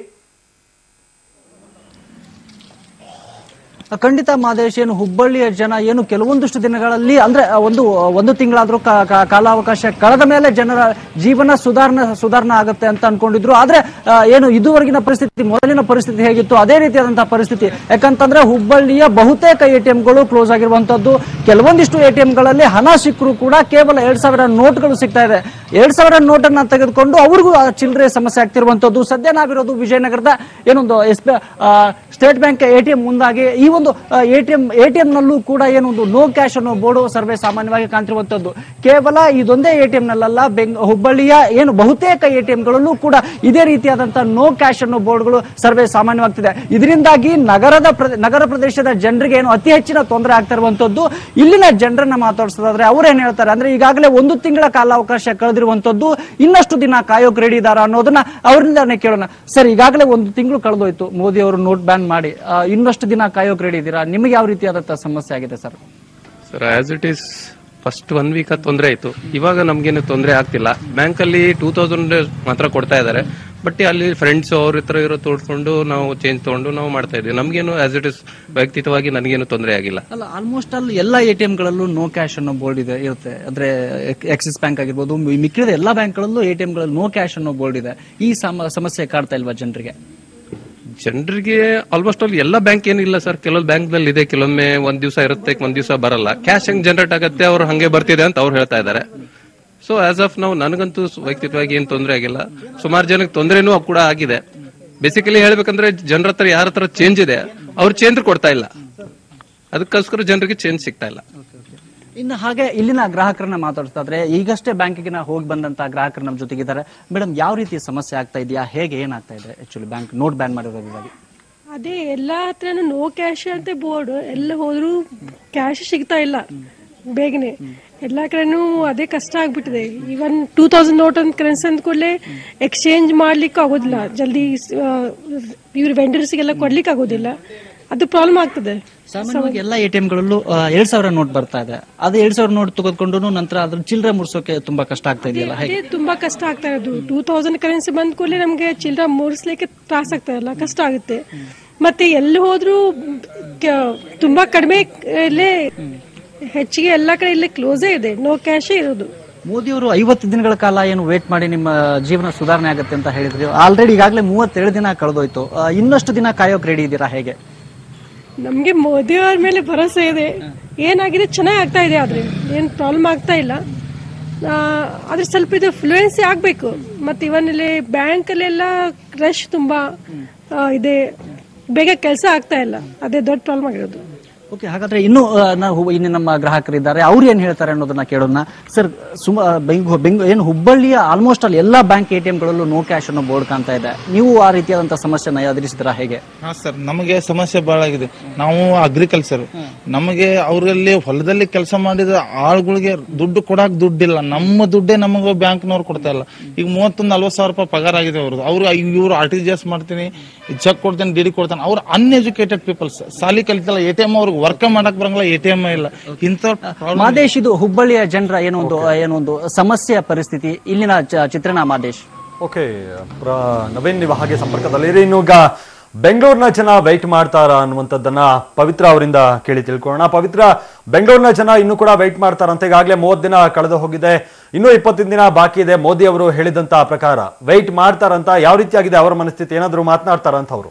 ಖಂಡಿತ ಮಾದೇಶ್ ಏನು ಹುಬ್ಬಳ್ಳಿಯ ಜನ ಏನು ಕೆಲವೊಂದಿಷ್ಟು ದಿನಗಳಲ್ಲಿ ಅಂದ್ರೆ ಆ, ಒಂದು ಒಂದು ತಿಂಗಳಾದ್ರೂ ಕಾ- ಕಾ- ಕಾಲಾವಕಾಶ ಕಳೆದ ಮೇಲೆ ಜನರ ಜೀವನ ಸುಧಾರಣೆ ಸುಧಾರಣೆ ಆಗುತ್ತೆ ಅಂತ ಅನ್ಕೊಂಡಿದ್ರು ಆದ್ರೆ ಆ, ಏನು ಇದುವರೆಗಿನ ಪರಿಸ್ಥಿತಿ ಮೊದಲಿನ ಪರಿಸ್ಥಿತಿ ಹೇಗಿತ್ತು ಅದೇ ರೀತಿಯಾದಂತಹ ಪರಿಸ್ಥಿತಿ ಯಾಕಂತಂದ್ರೆ ಹುಬ್ಬಳ್ಳಿಯ ಬಹುತೇಕ ಎ ಟಿ ಎಂಗಳು ಕ್ಲೋಸ್ ಆಗಿರುವಂತದ್ದು ಕೆಲವೊಂದಿಷ್ಟು ಎ ಟಿ ಎಂಗಳಲ್ಲಿ ಹಣ ಸಿಕ್ಕರೂ ಕೂಡ ಕೇವಲ ಎರಡ್ ಸಾವಿರ ನೋಟ್ಗಳು ಸಿಗ್ತಾ ಇದೆ ಎರಡ್ ಸಾವಿರ ನೋಟನ್ನ ತೆಗೆದುಕೊಂಡು ಅವ್ರಿಗೂ ಆ ಚಿಲ್ಲರೆ ಸಮಸ್ಯೆ ಆಗ್ತಿರುವಂತದ್ದು ಸದ್ಯ ನಾವಿರೋದು ವಿಜಯನಗರದ ಏನೊಂದು S state bank A T M ಮುಂದಾಗಿ ಈ ಒಂದು A T M A T M ನಲ್ಲೂ ಕೂಡ ಏನೊಂದು ನೋ ಕ್ಯಾಶ್ ಅನ್ನೋ ಬೋರ್ಡು ಸರ್ವೇ ಸಾಮಾನ್ಯವಾಗಿ ಕಾಣ್ತಿರುವಂತದ್ದು ಕೇವಲ ಇದೊಂದೇ ಎ ಟಿ ಎಂ ನಲ್ಲಲ್ಲ ಬೆಂಗ್ ಹುಬ್ಬಳ್ಳಿಯ ಏನು ಬಹುತೇಕ ಎ ಟಿ ಎಂಗಳಲ್ಲೂ ಕೂಡ ಇದೇ ರೀತಿಯಾದಂತಹ ನೋ ಕ್ಯಾಶ್ ಅನ್ನೋ ಬೋರ್ಡ್ಗಳು ಸರ್ವೇ ಸಾಮಾನ್ಯವಾಗ್ತಿದೆ ಇದರಿಂದಾಗಿ ನಗರದ ಪ್ರ- ನಗರ ಪ್ರದೇಶದ ಜನರಿಗೆ ಏನು ಅತಿ ಹೆಚ್ಚಿನ ತೊಂದರೆ ಆಗ್ತಾ ಇರುವಂತದ್ದು ಇಲ್ಲಿನ ಜನರನ್ನ ಮಾತಾಡಿಸೋದಾದ್ರೆ ಅವ್ರು ಏನ್ ಹೇಳ್ತಾರೆ ಅಂದ್ರೆ ಈಗಾಗಲೇ ಒಂದು ತಿಂಗಳ ಕಾಲಾವಕಾಶ ಕಳೆದಿರುವಂತದ್ದು ಇನ್ನಷ್ಟು ದಿನ ಕಾಯೋಕ್ ರೆಡಿ ಇದಾರ ಅನ್ನೋದನ್ನ ಅವರಿಂದಾನೆ ಕೇಳೋಣ ಸರ್ ಈಗಾಗಲೇ ಒಂದು ತಿಂಗಳು ಕಳೆದೋಯ್ತು ಮೋದಿ ಅವರು ನೋಟ್ ಬ್ಯಾನ್ ಮಾಡಿ ಆ, ಇನ್ನಷ್ಟು ದಿನ ಕಾಯೋಕ್ ರೆಡಿ ಇದ್ದೀರಾ ನಿಮಗೆ ಯಾವ ರೀತಿಯಾದಂತಹ ಸಮಸ್ಯೆ ಆಗಿದೆ sir sir as it is first one week ತೊಂದರೆ ಆಯ್ತು ಇವಾಗ ನಮ್ಗೇನು ತೊಂದರೆ ಆಗ್ತಿಲ್ಲ ಬ್ಯಾಂಕ್ ಅಲ್ಲಿ ಟೂ ತೌಸಂಡ್ ಮಾತ್ರ ಕೊಡ್ತಾ ಇದ್ದಾರೆ ಬಟ್ ಅಲ್ಲಿ ಫ್ರೆಂಡ್ಸ್ ಅವ್ರ ಹತ್ರ ಇರೋ ತೋಡ್ಕೊಂಡು ನಾವು ಚೇಂಜ್ ತಗೊಂಡು ನಾವು ಮಾಡ್ತಾ ಇದ್ವಿ ನಮ್ಗೇನು ಆಸ್ ಇಟ್ ಇಸ್ ವೈಯಕ್ತಿಕವಾಗಿ ನನಗೇನು ತೊಂದರೆ ಆಗಿಲ್ಲ ಅಲ್ಲ ಆಲ್ಮೋಸ್ಟ್ ಅಲ್ಲಿ ಎಲ್ಲ ಎ ಟಿ ಗಳಲ್ಲೂ ನೋ ಕ್ಯಾಶ್ ಅನ್ನೋ ಬೋರ್ಡ್ ಇದೆ ಇರುತ್ತೆ ಅಂದ್ರೆ ಆಕ್ಸಿಸ್ ಬ್ಯಾಂಕ್ ಆಗಿರ್ಬೋದು ಮಿ- ಮಿಕ್ಕಿದ ಎಲ್ಲ ಬ್ಯಾಂಕ್ಗಳಲ್ಲೂ ಎ ಟಿ ಗಳಲ್ಲಿ ನೋ ಕ್ಯಾಶ್ ಅನ್ನೋ ಬೋರ್ಡ್ ಇದೆ ಈ ಸಮ- ಸಮಸ್ಯೆ ಕಾಡ್ತಾ ಇಲ್ವಾ ಜನರಿಗೆ ಜನರಿಗೆ ಆಲ್ಮೋಸ್ಟ್ ಅಲ್ಲಿ ಎಲ್ಲ ಬ್ಯಾಂಕ್ ಏನಿಲ್ಲ ಸರ್ ಕೆಲವೊಂದು ಬ್ಯಾಂಕ್ ನಲ್ಲಿ ಇದೆ ಕೆಲವೊಮ್ಮೆ ಒಂದ್ ದಿವಸ ಇರುತ್ತೆ ಒಂದ್ ದಿವಸ ಬರಲ್ಲ ಕ್ಯಾಶ್ ಹೆಂಗ್ ಜನರೇಟ್ ಆಗುತ್ತೆ ಅವ್ರು ಹಂಗೆ ಬರ್ತಿದೆ ಅಂತ ಅವ್ರು ಹೇಳ್ತಾ ಇದ್ದಾರೆ ಸೊ ಆಸ್ ಆಫ್ ನಾವು ನನಗಂತೂ ವೈಯಕ್ತಿಕವಾಗಿ ಏನ್ ತೊಂದರೆ ಆಗಿಲ್ಲ ಸುಮಾರು ಜನಕ್ಕೆ ತೊಂದರೆನೂ ಕೂಡ ಆಗಿದೆ ಬೇಸಿಕಲಿ ಹೇಳ್ಬೇಕಂದ್ರೆ ಜನರ ಹತ್ರ ಯಾರ ಹತ್ರ ಚೇಂಜ್ ಇದೆ ಅವ್ರು ಚೇಂಜ್ ಕೊಡ್ತಾ ಇಲ್ಲ ಅದಕ್ಕೋಸ್ಕರ ಜನರಿಗೆ ಚೇಂಜ್ ಸಿಗ್ತಾ ಇಲ್ಲ ಇನ್ನು ಹಾಗೆ ಇಲ್ಲಿನ ಗ್ರಾಹಕರನ್ನ ಮಾತಾಡ್ತಾ ಇದ್ರೆ ಈಗಷ್ಟೇ ಬ್ಯಾಂಕಿಗೆ ನಾವು ಹೋಗಿ ಬಂದಂತ ಗ್ರಾಹಕರು ನಮ್ಮ ಜೊತೆಗಿದ್ದಾರೆ ಮೇಡಮ್ ಯಾವ ರೀತಿ ಸಮಸ್ಯೆ ಆಗ್ತಾ ಇದೆಯಾ ಹೇಗೆ ಏನಾಗ್ತಾ ಇದೆ ಆಕ್ಚುಲಿ ಬ್ಯಾಂಕ್ ನೋಟ್ ಬ್ಯಾನ್ ಮಾಡಿರೋದ್ರಾಗಿ ಅದೇ ಎಲ್ಲ ಹತ್ರನೂ ನೋ ಕ್ಯಾಶ್ ಅಂತ ಬೋರ್ಡ್ ಎಲ್ಲ ಹೋದ್ರು ಕ್ಯಾಶ್ ಸಿಗ್ತಾ ಇಲ್ಲ ಬೇಗನೆ ಎಲ್ಲ ಕಡೆನೂ ಅದೇ ಕಷ್ಟ ಆಗ್ಬಿಟ್ಟಿದೆ ಇವನ್ ಟೂ ತೌಸಂಡ್ ನೋಟ್ ಅಂತ ಕರೆನ್ಸಿ ಅಂದ ಕೂಡಲೇ ಎಕ್ಸ್ಚೇಂಜ್ ಮಾಡ್ಲಿಕ್ಕೆ ಆಗೋದಿಲ್ಲ ಜಲ್ದಿ ಇವ್ರ ವೆಂಡರ್ಸ್ಗೆಲ್ಲ ಕೊಡ್ಲಿಕ್ಕೆ ಆಗೋದಿಲ್ಲ ಅದು ಪ್ರಾಬ್ಲಮ್ ಆಗ್ತದೆ ಸಾಮಾನ್ಯವಾಗಿ ಎಲ್ಲ ಎ ಟಿ ಗಳಲ್ಲೂ ಎರಡ್ ಸಾವಿರ ನೋಟ್ ಬರ್ತಾ ಇದೆ ಅದು ಎರಡ್ ಸಾವಿರ ನೋಟ್ ತೆಗೆದುಕೊಂಡು ನಂತರ ಅದ್ರ ಚಿಲ್ಲರೆ ಮುರ್ಸೋಕೆ ತುಂಬಾ ಕಷ್ಟ ಆಗ್ತಾ ಇದೆಯಲ್ಲ ಹೇಗೆ ಅದೇ ತುಂಬಾ ಕಷ್ಟ ಆಗ್ತಾ ಇರೋದು ಟೂ ತೌಸಂಡ್ ಕರೆನ್ಸಿ ಬಂದ ಕೂಡಲೇ ನಮಗೆ ಚಿಲ್ಲರ ಮೂಡಿಸ್ಲಿಕ್ಕೆ ತ್ರಾಸ ಆಗ್ತಾ ಇಲ್ಲ ಕಷ್ಟ ಆಗುತ್ತೆ ಮತ್ತೆ ಎಲ್ಲಿ ಹೋದ್ರೂ ಕ- ತುಂಬಾ ಕಡಿಮೆ ಇಲ್ಲೇ ಹೆಚ್ಚಿಗೆ ಎಲ್ಲ ಕಡೆ ಇಲ್ಲೇ ಕ್ಲೋಸೇ ಇದೆ ನೋ ಕ್ಯಾಶೇ ಇರೋದು ಮೋದಿ ಅವರು ಐವತ್ತು ದಿನಗಳ ಕಾಲ ಏನು ವೇಟ್ ಮಾಡಿ ನಿಮ್ಮ ಜೀವನ ಸುಧಾರಣೆ ಆಗುತ್ತೆ ಅಂತ ಹೇಳಿದ್ರಿ ಆಲ್ರೆಡಿ ಈಗಾಗಲೇ ಮೂವತ್ತೇಳು ದಿನ ಕಳೆದೋಯ್ತು ಆ, ಇನ್ನಷ್ಟು ದಿನ ಕಾಯೋಕ್ ರೆಡಿ ಇದ್ದೀರಾ ಹೇಗೆ ನಮ್ಗೆ ಮೋದಿ ಅವ್ರ ಮೇಲೆ ಭರವಸೆ ಇದೆ ಏನಾಗಿದೆ ಚೆನ್ನಾಗಿ ಆಗ್ತಾ ಇದೆ ಆದ್ರೆ ಏನ್ ಪ್ರಾಬ್ಲಮ್ ಆಗ್ತಾ ಇಲ್ಲ ಆ, ಆದ್ರೆ ಸ್ವಲ್ಪ ಇದು ಫ್ಲೂಯೆನ್ಸಿ ಆಗ್ಬೇಕು ಮತ್ತೆ ಇವನ್ ಇಲ್ಲಿ ಬ್ಯಾಂಕ್ ಅಲ್ಲೆಲ್ಲ ರಶ್ ತುಂಬಾ ಆ, ಇದೆ ಬೇಗ ಕೆಲಸ ಆಗ್ತಾ ಇಲ್ಲ ಅದೇ ದೊಡ್ಡ ಪ್ರಾಬ್ಲಮ್ ಆಗಿರೋದು ಓಕೆ ಹಾಗಾದ್ರೆ ಇನ್ನು ಆ, ನಾವು ಇನ್ನು ನಮ್ಮ ಗ್ರಾಹಕರಿದ್ದಾರೆ ಅವ್ರು ಏನ್ ಹೇಳ್ತಾರೆ ಅನ್ನೋದನ್ನ ಕೇಳೋಣ ಸರ್ ಸುಮ ಬೆಂಗು ಬೆಂಗು ಏನು ಹುಬ್ಬಳ್ಳಿಯ ಆಲ್ಮೋಸ್ಟ್ ಅಲ್ಲಿ ಎಲ್ಲಾ ಬ್ಯಾಂಕ್ ಎ ಟಿ ಗಳಲ್ಲೂ ನೋ ಕ್ಯಾಶ್ ಅನ್ನೋ ಬೋರ್ಡ್ ಕಾಣ್ತಾ ಇದೆ ನೀವು ಆ ರೀತಿಯಾದಂತಹ ಸಮಸ್ಯೆನ ಎದುರಿಸಿದ್ರ ಹೇಗೆ ಹಾ ಸರ್ ನಮಗೆ ಸಮಸ್ಯೆ ಬಹಳ ಆಗಿದೆ ನಾವು ಅಗ್ರಿಕಲ್ಚರ್ ನಮಗೆ ಅವರಲ್ಲಿ ಹೊಲದಲ್ಲಿ ಕೆಲಸ ಮಾಡಿದ ಆಳುಗಳಿಗೆ ದುಡ್ಡು ಕೊಡಾಕ್ ದುಡ್ಡಿಲ್ಲ ನಮ್ಮ ದುಡ್ಡೇ ನಮಗೆ ಬ್ಯಾಂಕ್ನವ್ರು ಕೊಡ್ತಾ ಇಲ್ಲ ಈಗ ಮೂವತ್ತೊಂದು ನಲ್ವತ್ತು ಸಾವಿರ ರೂಪಾಯಿ ಪಗಾರ ಆಗಿದೆ ಅವ್ರದ್ದು ಅವ್ರು ಇವ್ರು ಆರ್ ಟಿ ಜಿ ಎಸ್ ಮಾಡ್ತೀನಿ ಚೆಕ್ ಕೊಡ್ತೇನೆ ಡಿ ಡಿ ಕೊಡ್ತಾನೆ ಅವ್ರು ಅನ್ಎಜುಕೇಟೆಡ್ ಪೀಪಲ್ಸ್ ಸಾಲಿ ಕಲಿತಲ್ಲ ಎ ಟಿ ಎಂ ಅವ್ರಿಗೆ ವರ್ಕ್ ಮಾಡಕ್ ಬರಂಗಿಲ್ಲ ಎ ಟಿ ಎಂ ಇಲ್ಲ ಇಂಥ ಮಾದೇಶ್ ಇದು ಹುಬ್ಬಳ್ಳಿಯ ಜನರ ಏನೋ ಒಂದು ಏನೋ ಒಂದು ಸಮಸ್ಯೆಯ ಪರಿಸ್ಥಿತಿ ಇಲ್ಲಿನ ಚ- ಚಿತ್ರಣ ಮಾದೇಶ್ ಓಕೆ ಪ್ರ- ನವೀನ್ ನೀವು ಹಾಗೆ ಸಂಪರ್ಕದಲ್ಲಿರಿ ಇನ್ನು ಈಗ ಬೆಂಗಳೂರಿನ ಜನ ವೈಟ್ ಮಾಡ್ತಾರ ಅನ್ನುವಂಥದ್ದನ್ನ ಪವಿತ್ರ ಅವರಿಂದ ಕೇಳಿ ತಿಳ್ಕೊಳ್ಳೋಣ ಪವಿತ್ರ ಬೆಂಗಳೂರಿನ ಜನ ಇನ್ನೂ ಕೂಡ ವೈಟ್ ಮಾಡ್ತಾರಂತ ಈಗಾಗಲೇ ಮೂವತ್ತು ದಿನ ಕಳೆದು ಹೋಗಿದೆ ಇನ್ನೂ ಇಪ್ಪತ್ತಿನ ದಿನ ಬಾಕಿ ಇದೆ ಮೋದಿ ಅವರು ಹೇಳಿದಂತ ಪ್ರಕಾರ ವೈಟ್ ಮಾಡ್ತಾರಂತ ಯಾವ ರೀತಿಯಾಗಿದೆ ಅವರ ಮನಸ್ಥಿತಿ ಏನಾದರೂ ಮಾತನಾಡ್ತಾರಂತ ಅವರು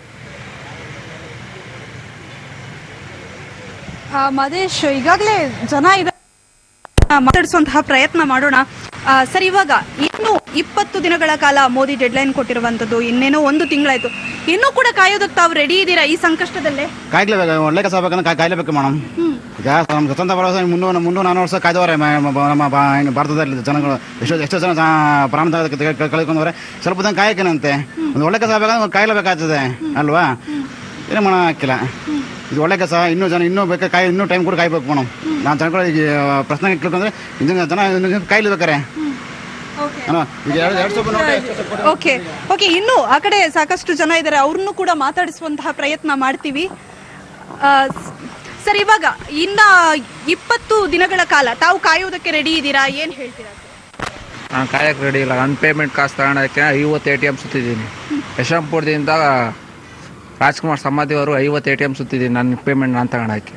ಆ, ಮಹೇಶ್ ಈಗಾಗಲೇ ಜನ ಇದ ಮಾತಾಡಿಸುವಂತಹ ಪ್ರಯತ್ನ ಮಾಡೋಣ ಆ, ಸರ್ ಇವಾಗ ಇನ್ನು ಇಪ್ಪತ್ತು ದಿನಗಳ ಕಾಲ ಮೋದಿ ಡೆಡ್ಲೈನ್ ಕೊಟ್ಟಿರುವಂತದ್ದು ಇನ್ನೇನೋ ಒಂದು ತಿಂಗಳಾಯ್ತು ಇನ್ನೂ ಕೂಡ ಕಾಯೋದಕ್ಕೆ ತಾವು ರೆಡಿ ಇದ್ದೀರಾ ಈ ಸಂಕಷ್ಟದಲ್ಲೇ ಕಾಯ್ಲೇಬೇಕು ಒಳ್ಳೆ ಕೆಲಸ ಆಗ್ಬೇಕಂದ್ರೆ ಕಾಯ್- ಕಾಯ್ಲೇಬೇಕು ಮೇಡಮ್ ಈಗ ನಮ್ಮ ಸ್ವತಂತ್ರ ಭಾರತ ಮುನ್ನೂರ ಮುನ್ನೂರ ನಾನ್ನೂರು ವರ್ಷ ಕಾಯ್ದವ್ರೆ ಮ- ಮ- ನಮ್ಮ ಬಾ- ಏನು ಭಾರತದಲ್ಲಿ ಜನಗಳು ಎಷ್ಟೋ ಎಷ್ಟೋ ಜನ ಜಾ- ಪ್ರಾಣ ತೆಗೆ- ತೆಗೆ- ಕಳ್ಕೊಂಡವ್ರೆ ಸ್ವಲ್ಪ ದಿನ ಕಾಯಕೇನಂತೆ ಒಂದು ಒಳ್ಳೆ ಕೆಲಸ ಆಗ್ಬೇಕಂದ್ರೆ ಕಾಯ್ಲೇಬೇಕಾಗ್ತದೆ ಅಲ್ವಾ ಏನು ಮಾಡೋಣ ಹಾಕಿಲ್ಲ ಇದು ಒಳ್ಳೆ ಕೆಲಸ ಇನ್ನೂ ಜನ ಇನ್ನೂ ಬೇಕಾ ಕಾಯಿ ಇನ್ನೂ ಟೈಮ್ ಕೂಡ ಕಾಯ್ಬೇಕು ಮೇಡಮ್ ನಾನು ಜನಗಳಿಗೆ ಪ್ರಶ್ನೆ ಕೇಳ್ಕೊಂಡ್ರೆ ಇಂದಿನ ಜನ ಇನ್ನೂ ಕಾಯ್ಲೇಬೇಕಾರೆ ಅಲ್ಲ, ಈಗ ಎರಡು ಎರಡು ಸ್ವಲ್ಪ ನೋಡಿ ಓಕೆ ಓಕೆ ಇನ್ನು ಆ ಕಡೆ ಸಾಕಷ್ಟು ಜನ ಇದ್ದಾರೆ ಅವ್ರನ್ನು ಕೂಡ ಮಾತಾಡಿಸುವಂತಹ ಪ್ರಯತ್ನ ಮಾಡ್ತೀವಿ ಆ, ಸ್- ಸರ್ ಇವಾಗ ಇನ್ನ ಇಪ್ಪತ್ತು ದಿನಗಳ ಕಾಲ ತಾವು ಕಾಯೋದಕ್ಕೆ ರೆಡಿ ಇದ್ದೀರಾ ಏನ್ ಹೇಳ್ತೀರಾ ನಾನು ಕಾಯಕ್ಕೆ ರೆಡಿ ಇಲ್ಲ ನನ್ನ ಪೇಮೆಂಟ್ ಕಾಸು ತಗೊಳಕ್ಕೆ ಐವತ್ತು ಎ ಟಿ ಎಮ್ ಸುತ್ತಿದ್ದೀನಿ ಯಶವಂತಪುರದಿಂದ ರಾಜ್ಕುಮಾರ್ ಸಮಾಧಿ ಅವರು ಐವತ್ತು ಎ ಟಿ ಎಮ್ ಸುತ್ತಿದ್ದೀನಿ ನನ್ನ ಪೇಮೆಂಟ್ ನಾನು ತಗೊಳಕ್ಕೆ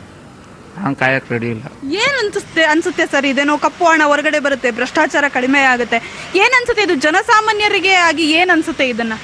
ನಾನು ಕಾಯಕ್ಕೆ ರೆಡಿ ಇಲ್ಲ ಏನ್ ಅನ್ಸುತ್ತೆ ಅನ್ಸುತ್ತೆ ಸರ್ ಇದೇನೋ ಕಪ್ಪು ಹಣ ಹೊರಗಡೆ ಬರುತ್ತೆ ಭ್ರಷ್ಟಾಚಾರ ಕಡಿಮೆ ಆಗುತ್ತೆ ಏನ್ ಅನ್ಸುತ್ತೆ ಇದು ಜನಸಾಮಾನ್ಯರಿಗೆ ಆಗಿ ಏನ್ ಅನ್ಸುತ್ತೆ ಇದನ್ನ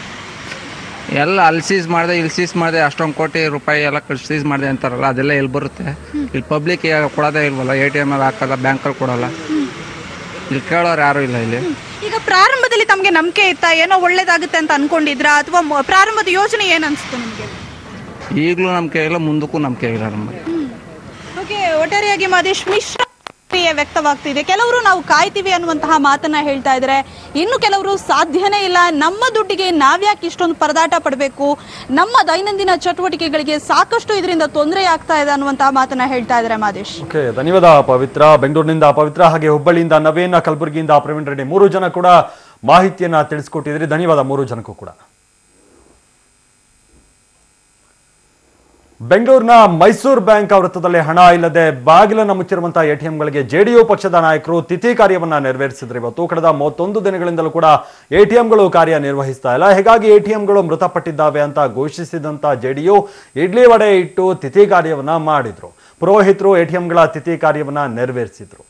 ಎಲ್ಲ ಅಲ್ಲಿ ಸೀಸ್ ಮಾಡಿದೆ ಇಲ್ಲಿ ಸೀಸ್ ಮಾಡಿದೆ ಅಷ್ಟೊಂದು ಕೋಟಿ ರೂಪಾಯಿ ಎಲ್ಲ ಸೀಸ್ ಮಾಡಿದೆ ಅಂತಾರಲ್ಲ ಅದೆಲ್ಲ ಎಲ್ಲಿ ಬರುತ್ತೆ ಇಲ್ಲಿ ಪಬ್ಲಿಕ್ ಕೊಡೋದೇ ಇಲ್ವಲ್ಲ ಎ ಟಿ ಎಮ್ ಅಲ್ಲಿ ಹಾಕಲ್ಲ ಬ್ಯಾಂಕಲ್ಲಿ ಕೊಡಲ್ಲ ಇಲ್ಲಿ ಕೇಳೋರು ಯಾರು ಇಲ್ಲ ಇಲ್ಲಿ ಈಗ ಪ್ರಾರಂಭದಲ್ಲಿ ತಮ್ಗೆ ನಂಬಿಕೆ ಇತ್ತಾ ಏನೋ ಒಳ್ಳೇದಾಗುತ್ತೆ ಅಂತ ಅನ್ಕೊಂಡಿದ್ರಾ ಅಥವಾ ಮ- ಪ್ರಾರಂಭದ ಯೋಜನೆ ಏನ್ ಅನ್ಸುತ್ತೆ ನಿಮ್ಗೆ ಈಗಲೂ ನಂಬಿಕೆ ಇಲ್ಲ ಮುಂದಕ್ಕೂ ನಂಬಿಕೆ ಇಲ್ಲ ನಮಗೆ ಓಕೆ ಒಟ್ಟಾರೆಯಾಗಿ ಮಾದೇಶ್ ಮಿಶ್ರ ಪ್ರತಿಕ್ರಿಯೆ ವ್ಯಕ್ತವಾಗ್ತಿದೆ ಕೆಲವರು ನಾವು ಕಾಯ್ತೀವಿ ಅನ್ನುವಂತಹ ಮಾತನ್ನ ಹೇಳ್ತಾ ಇದ್ದಾರೆ ಇನ್ನು ಕೆಲವರು ಸಾಧ್ಯನೇ ಇಲ್ಲ ನಮ್ಮ ದುಡ್ಡಿಗೆ ನಾವ್ಯಾಕೆ ಇಷ್ಟೊಂದು ಪರದಾಟ ಪಡಬೇಕು ನಮ್ಮ ದೈನಂದಿನ ಚಟುವಟಿಕೆಗಳಿಗೆ ಸಾಕಷ್ಟು ಇದರಿಂದ ತೊಂದರೆ ಆಗ್ತಾ ಇದೆ ಅನ್ನುವಂತಹ ಮಾತನ್ನ ಹೇಳ್ತಾ ಇದ್ದಾರೆ ಮಾದೇಶ್ ಓಕೆ ಧನ್ಯವಾದ ಪವಿತ್ರ ಬೆಂಗಳೂರಿನಿಂದ ಪವಿತ್ರ ಹಾಗೆ ಹುಬ್ಬಳ್ಳಿಯಿಂದ ನವೀನ್ ಕಲಬುರಗಿಯಿಂದ ಪ್ರವೀಣ್ ರೆಡ್ಡಿ ಮೂರು ಜನ ಕೂಡ ಮಾಹಿತಿಯನ್ನ ತಿಳಿಸ್ಕೊಟ್ಟಿದ್ರಿ ಧನ್ಯವಾದ ಮೂರು ಜನಕ್ಕೂ ಕೂಡ ಬೆಂಗಳೂರಿನ ಮೈಸೂರು ಬ್ಯಾಂಕ್ ವೃತ್ತದಲ್ಲಿ ಹಣ ಇಲ್ಲದೆ ಬಾಗಿಲನ್ನು ಮುಚ್ಚಿರುವಂತಹ ಎಟಿಎಂಗಳಿಗೆ ಜೆಡಿಯು ಪಕ್ಷದ ನಾಯಕರು ತಿಥಿ ಕಾರ್ಯವನ್ನ ನೆರವೇರಿಸಿದ್ರು ಇವತ್ತು ಕಳೆದ ಮೂವತ್ತೊಂದು ದಿನಗಳಿಂದಲೂ ಕೂಡ ಎಟಿಎಂಗಳು ಕಾರ್ಯನಿರ್ವಹಿಸ್ತಾ ಇಲ್ಲ ಹೀಗಾಗಿ ಎಟಿಎಂಗಳು ಮೃತಪಟ್ಟಿದ್ದಾವೆ ಅಂತ ಘೋಷಿಸಿದಂತ ಜೆಡಿಯು ಇಡ್ಲಿ ವಡೆ ಇಟ್ಟು ತಿಥಿ ಕಾರ್ಯವನ್ನ ಮಾಡಿದ್ರು ಪುರೋಹಿತರು ಎಟಿಎಂಗಳ ತಿಥಿ ಕಾರ್ಯವನ್ನ ನೆರವೇರಿಸಿದ್ರು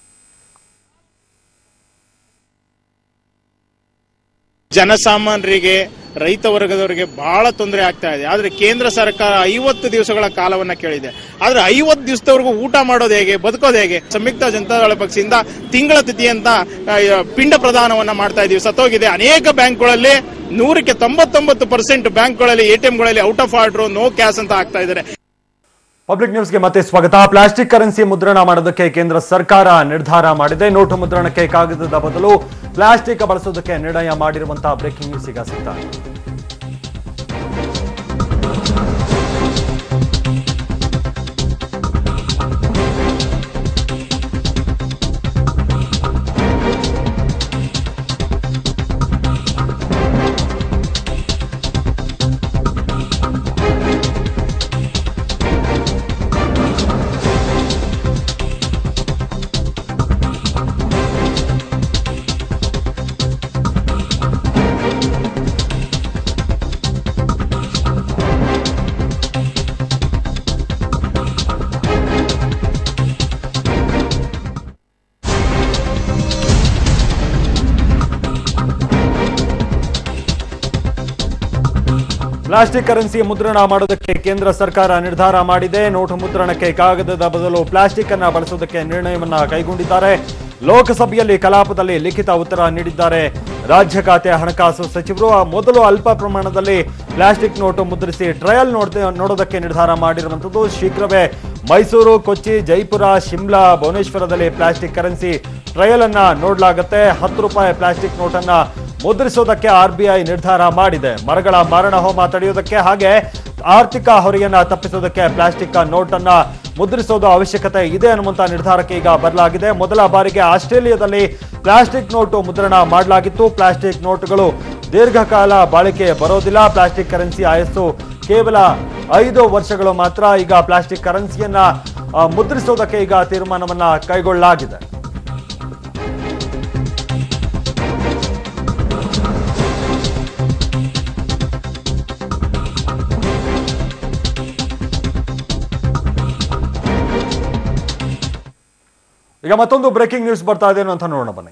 ಜನಸಾಮಾನ್ಯರಿಗೆ ರೈತ ವರ್ಗದವರಿಗೆ ಬಹಳ ತೊಂದರೆ ಆಗ್ತಾ ಇದೆ ಆದ್ರೆ ಕೇಂದ್ರ ಸರ್ಕಾರ ಐವತ್ತು ದಿವಸಗಳ ಕಾಲವನ್ನ ಕೇಳಿದೆ ಆದ್ರೆ ಐವತ್ತು ದಿವಸದವರೆಗೂ ಊಟ ಮಾಡೋದು ಹೇಗೆ ಬದುಕೋದು ಹೇಗೆ ಸಂಯುಕ್ತ ಜನತಾದಳ ಪಕ್ಷದಿಂದ ತಿಂಗಳ ತಿಥಿ ಅಂತ ಆ, ಪಿಂಡ ಪ್ರದಾನವನ್ನ ಮಾಡ್ತಾ ಇದೀವಿ ಸತ್ತೋಗಿದೆ ಅನೇಕ ಬ್ಯಾಂಕ್ಗಳಲ್ಲಿ ನೂರಕ್ಕೆ ತೊಂಬತ್ತೊಂಬತ್ತು ಪರ್ಸೆಂಟ್ ಬ್ಯಾಂಕ್ಗಳಲ್ಲಿ ಎಟಿಎಂಗಳಲ್ಲಿ out of order no cash ಅಂತ ಆಗ್ತಾ ಇದ್ದಾರೆ ಪಬ್ಲಿಕ್ ನ್ಯೂಸ್ಗೆ ಮತ್ತೆ ಸ್ವಾಗತ ಪ್ಲಾಸ್ಟಿಕ್ ಕರೆನ್ಸಿ ಮುದ್ರಣ ಮಾಡೋದಕ್ಕೆ ಕೇಂದ್ರ ಸರ್ಕಾರ ನಿರ್ಧಾರ ಮಾಡಿದೆ ನೋಟು ಮುದ್ರಣಕ್ಕೆ ಕಾಗದದ ಬದಲು ಪ್ಲಾಸ್ಟಿಕ್ ಬಳಸೋದಕ್ಕೆ ನಿರ್ಣಯ ಮಾಡಿರುವಂತಹ ಬ್ರೇಕಿಂಗ್ ನ್ಯೂಸ್ ಈಗ ಸಿಗ್ತಾ ಇದೆ ಪ್ಲಾಸ್ಟಿಕ್ ಕರೆನ್ಸಿ ಮುದ್ರಣ ಮಾಡೋದಕ್ಕೆ ಕೇಂದ್ರ ಸರ್ಕಾರ ನಿರ್ಧಾರ ಮಾಡಿದೆ ನೋಟು ಮುದ್ರಣಕ್ಕೆ ಕಾಗದದ ಬದಲು ಪ್ಲಾಸ್ಟಿಕ್ ಅನ್ನ ಬಳಸೋದಕ್ಕೆ ನಿರ್ಣಯವನ್ನ ಕೈಗೊಂಡಿದ್ದಾರೆ ಲೋಕಸಭೆಯಲ್ಲಿ ಕಲಾಪದಲ್ಲಿ ಲಿಖಿತ ಉತ್ತರ ನೀಡಿದ್ದಾರೆ ರಾಜ್ಯ ಖಾತೆ ಹಣಕಾಸು ಸಚಿವರು ಆ ಮೊದಲು ಅಲ್ಪ ಪ್ರಮಾಣದಲ್ಲಿ ಪ್ಲಾಸ್ಟಿಕ್ ನೋಟು ಮುದ್ರಿಸಿ ಟ್ರಯಲ್ ನೋಡ್ದೆ ನೋಡೋದಕ್ಕೆ ನಿರ್ಧಾರ ಮಾಡಿರುವಂತದ್ದು ಶೀಘ್ರವೇ ಮೈಸೂರು ಕೊಚ್ಚಿ ಜೈಪುರ ಶಿಮ್ಲಾ ಭುವನೇಶ್ವರದಲ್ಲಿ ಪ್ಲಾಸ್ಟಿಕ್ ಕರೆನ್ಸಿ ಟ್ರಯಲ್ ಅನ್ನ ನೋಡಲಾಗುತ್ತೆ ಹತ್ತು ರೂಪಾಯಿ ಪ್ಲಾಸ್ಟಿಕ್ ನೋಟನ್ನ ಮುದ್ರಿಸೋದಕ್ಕೆ ಆರ್ಬಿಐ ನಿರ್ಧಾರ ಮಾಡಿದೆ ಮರಗಳ ಮಾರಣ ಹೋಮ ತಡೆಯೋದಕ್ಕೆ ಹಾಗೆ ಆರ್ಥಿಕ ಹೊರೆಯನ್ನ ತಪ್ಪಿಸೋದಕ್ಕೆ ಪ್ಲಾಸ್ಟಿಕ್ ನೋಟ್ ಅನ್ನ ಮುದ್ರಿಸೋದು ಅವಶ್ಯಕತೆ ಇದೆ ಅನ್ನುವಂತ ನಿರ್ಧಾರಕ್ಕೆ ಈಗ ಬದಲಾಗಿದೆ ಮೊದಲ ಬಾರಿಗೆ ಆಸ್ಟ್ರೇಲಿಯಾದಲ್ಲಿ ಪ್ಲಾಸ್ಟಿಕ್ ನೋಟು ಮುದ್ರಣ ಮಾಡಲಾಗಿತ್ತು ಪ್ಲಾಸ್ಟಿಕ್ ನೋಟುಗಳು ದೀರ್ಘಕಾಲ ಬಾಳಿಕೆ ಬರೋದಿಲ್ಲ ಪ್ಲಾಸ್ಟಿಕ್ ಕರೆನ್ಸಿ ಆಯಸ್ಸು ಕೇವಲ ಐದು ವರ್ಷಗಳು ಮಾತ್ರ ಈಗ ಪ್ಲಾಸ್ಟಿಕ್ ಕರೆನ್ಸಿಯನ್ನ ಆ, ಮುದ್ರಿಸೋದಕ್ಕೆ ಈಗ ತೀರ್ಮಾನವನ್ನ ಕೈಗೊಳ್ಳಲಾಗಿದೆ ಈಗ ಮತ್ತೊಂದು ಬ್ರೇಕಿಂಗ್ ನ್ಯೂಸ್ ಬರ್ತಾ ಇದೆ ಅಂತ ನೋಡೋಣ ಬನ್ನಿ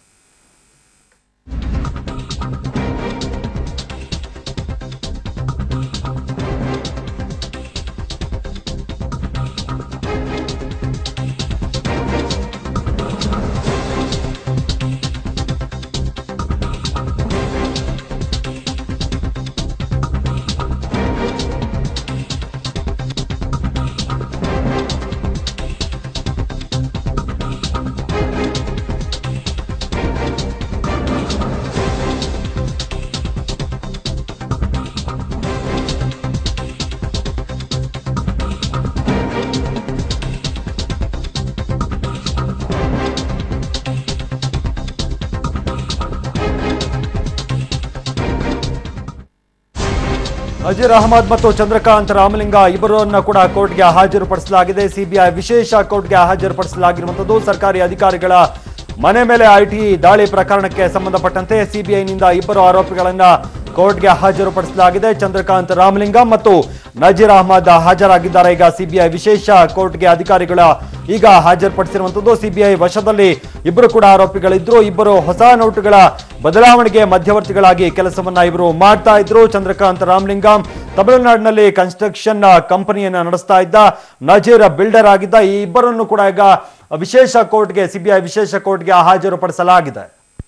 ನಜೀರ್ ಅಹಮದ್ ಮತ್ತು ಚಂದ್ರಕಾಂತ್ ರಾಮಲಿಂಗ ಇಬ್ಬರನ್ನ ಕೂಡ ಕೋರ್ಟ್ಗೆ ಹಾಜರುಪಡಿಸಲಾಗಿದೆ ಸಿಬಿಐ ವಿಶೇಷ ಕೋರ್ಟ್ಗೆ ಹಾಜರುಪಡಿಸಲಾಗಿರುವಂತದ್ದು ಸರ್ಕಾರಿ ಅಧಿಕಾರಿಗಳ ಮನೆ ಮೇಲೆ ಐಟಿ ದಾಳಿ ಪ್ರಕರಣಕ್ಕೆ ಸಂಬಂಧಪಟ್ಟಂತೆ ಸಿಬಿಐನಿಂದ ಇಬ್ಬರು ಆರೋಪಿಗಳನ್ನ ಕೋರ್ಟ್ಗೆ ಹಾಜರುಪಡಿಸಲಾಗಿದೆ ಚಂದ್ರಕಾಂತ್ ರಾಮಲಿಂಗ ಮತ್ತು ನಜೀರ್ ಅಹಮದ್ ಹಾಜರಾಗಿದ್ದಾರೆ ಈಗ ಸಿಬಿಐ ವಿಶೇಷ ಕೋರ್ಟ್ಗೆ ಅಧಿಕಾರಿಗಳ ಈಗ ಹಾಜರುಪಡಿಸಿರುವಂತದ್ದು ಸಿಬಿಐ ವಶದಲ್ಲಿ ಇಬ್ಬರು ಕೂಡ ಆರೋಪಿಗಳಿದ್ರು ಇಬ್ಬರು ಹೊಸ ನೋಟುಗಳ ಬದಲಾವಣೆಗೆ ಮಧ್ಯವರ್ತಿಗಳಾಗಿ ಕೆಲಸವನ್ನ ಇವರು ಮಾಡ್ತಾ ಇದ್ರು ಚಂದ್ರಕಾಂತ್ ರಾಮಲಿಂಗಂ ತಮಿಳುನಾಡಿನಲ್ಲಿ ಕನ್ಸ್ಟ್ರಕ್ಷನ್ ಕಂಪನಿಯನ್ನ ನಡೆಸ್ತಾ ಇದ್ದ ನಜೀರ್ ಬಿಲ್ಡರ್ ಆಗಿದ್ದ ಈ ಇಬ್ಬರನ್ನು ಕೂಡ ಈಗ ವಿಶೇಷ ಕೋರ್ಟ್ಗೆ ಸಿಬಿಐ ವಿಶೇಷ ಕೋರ್ಟ್ಗೆ ಹಾಜರುಪಡಿಸಲಾಗಿದೆ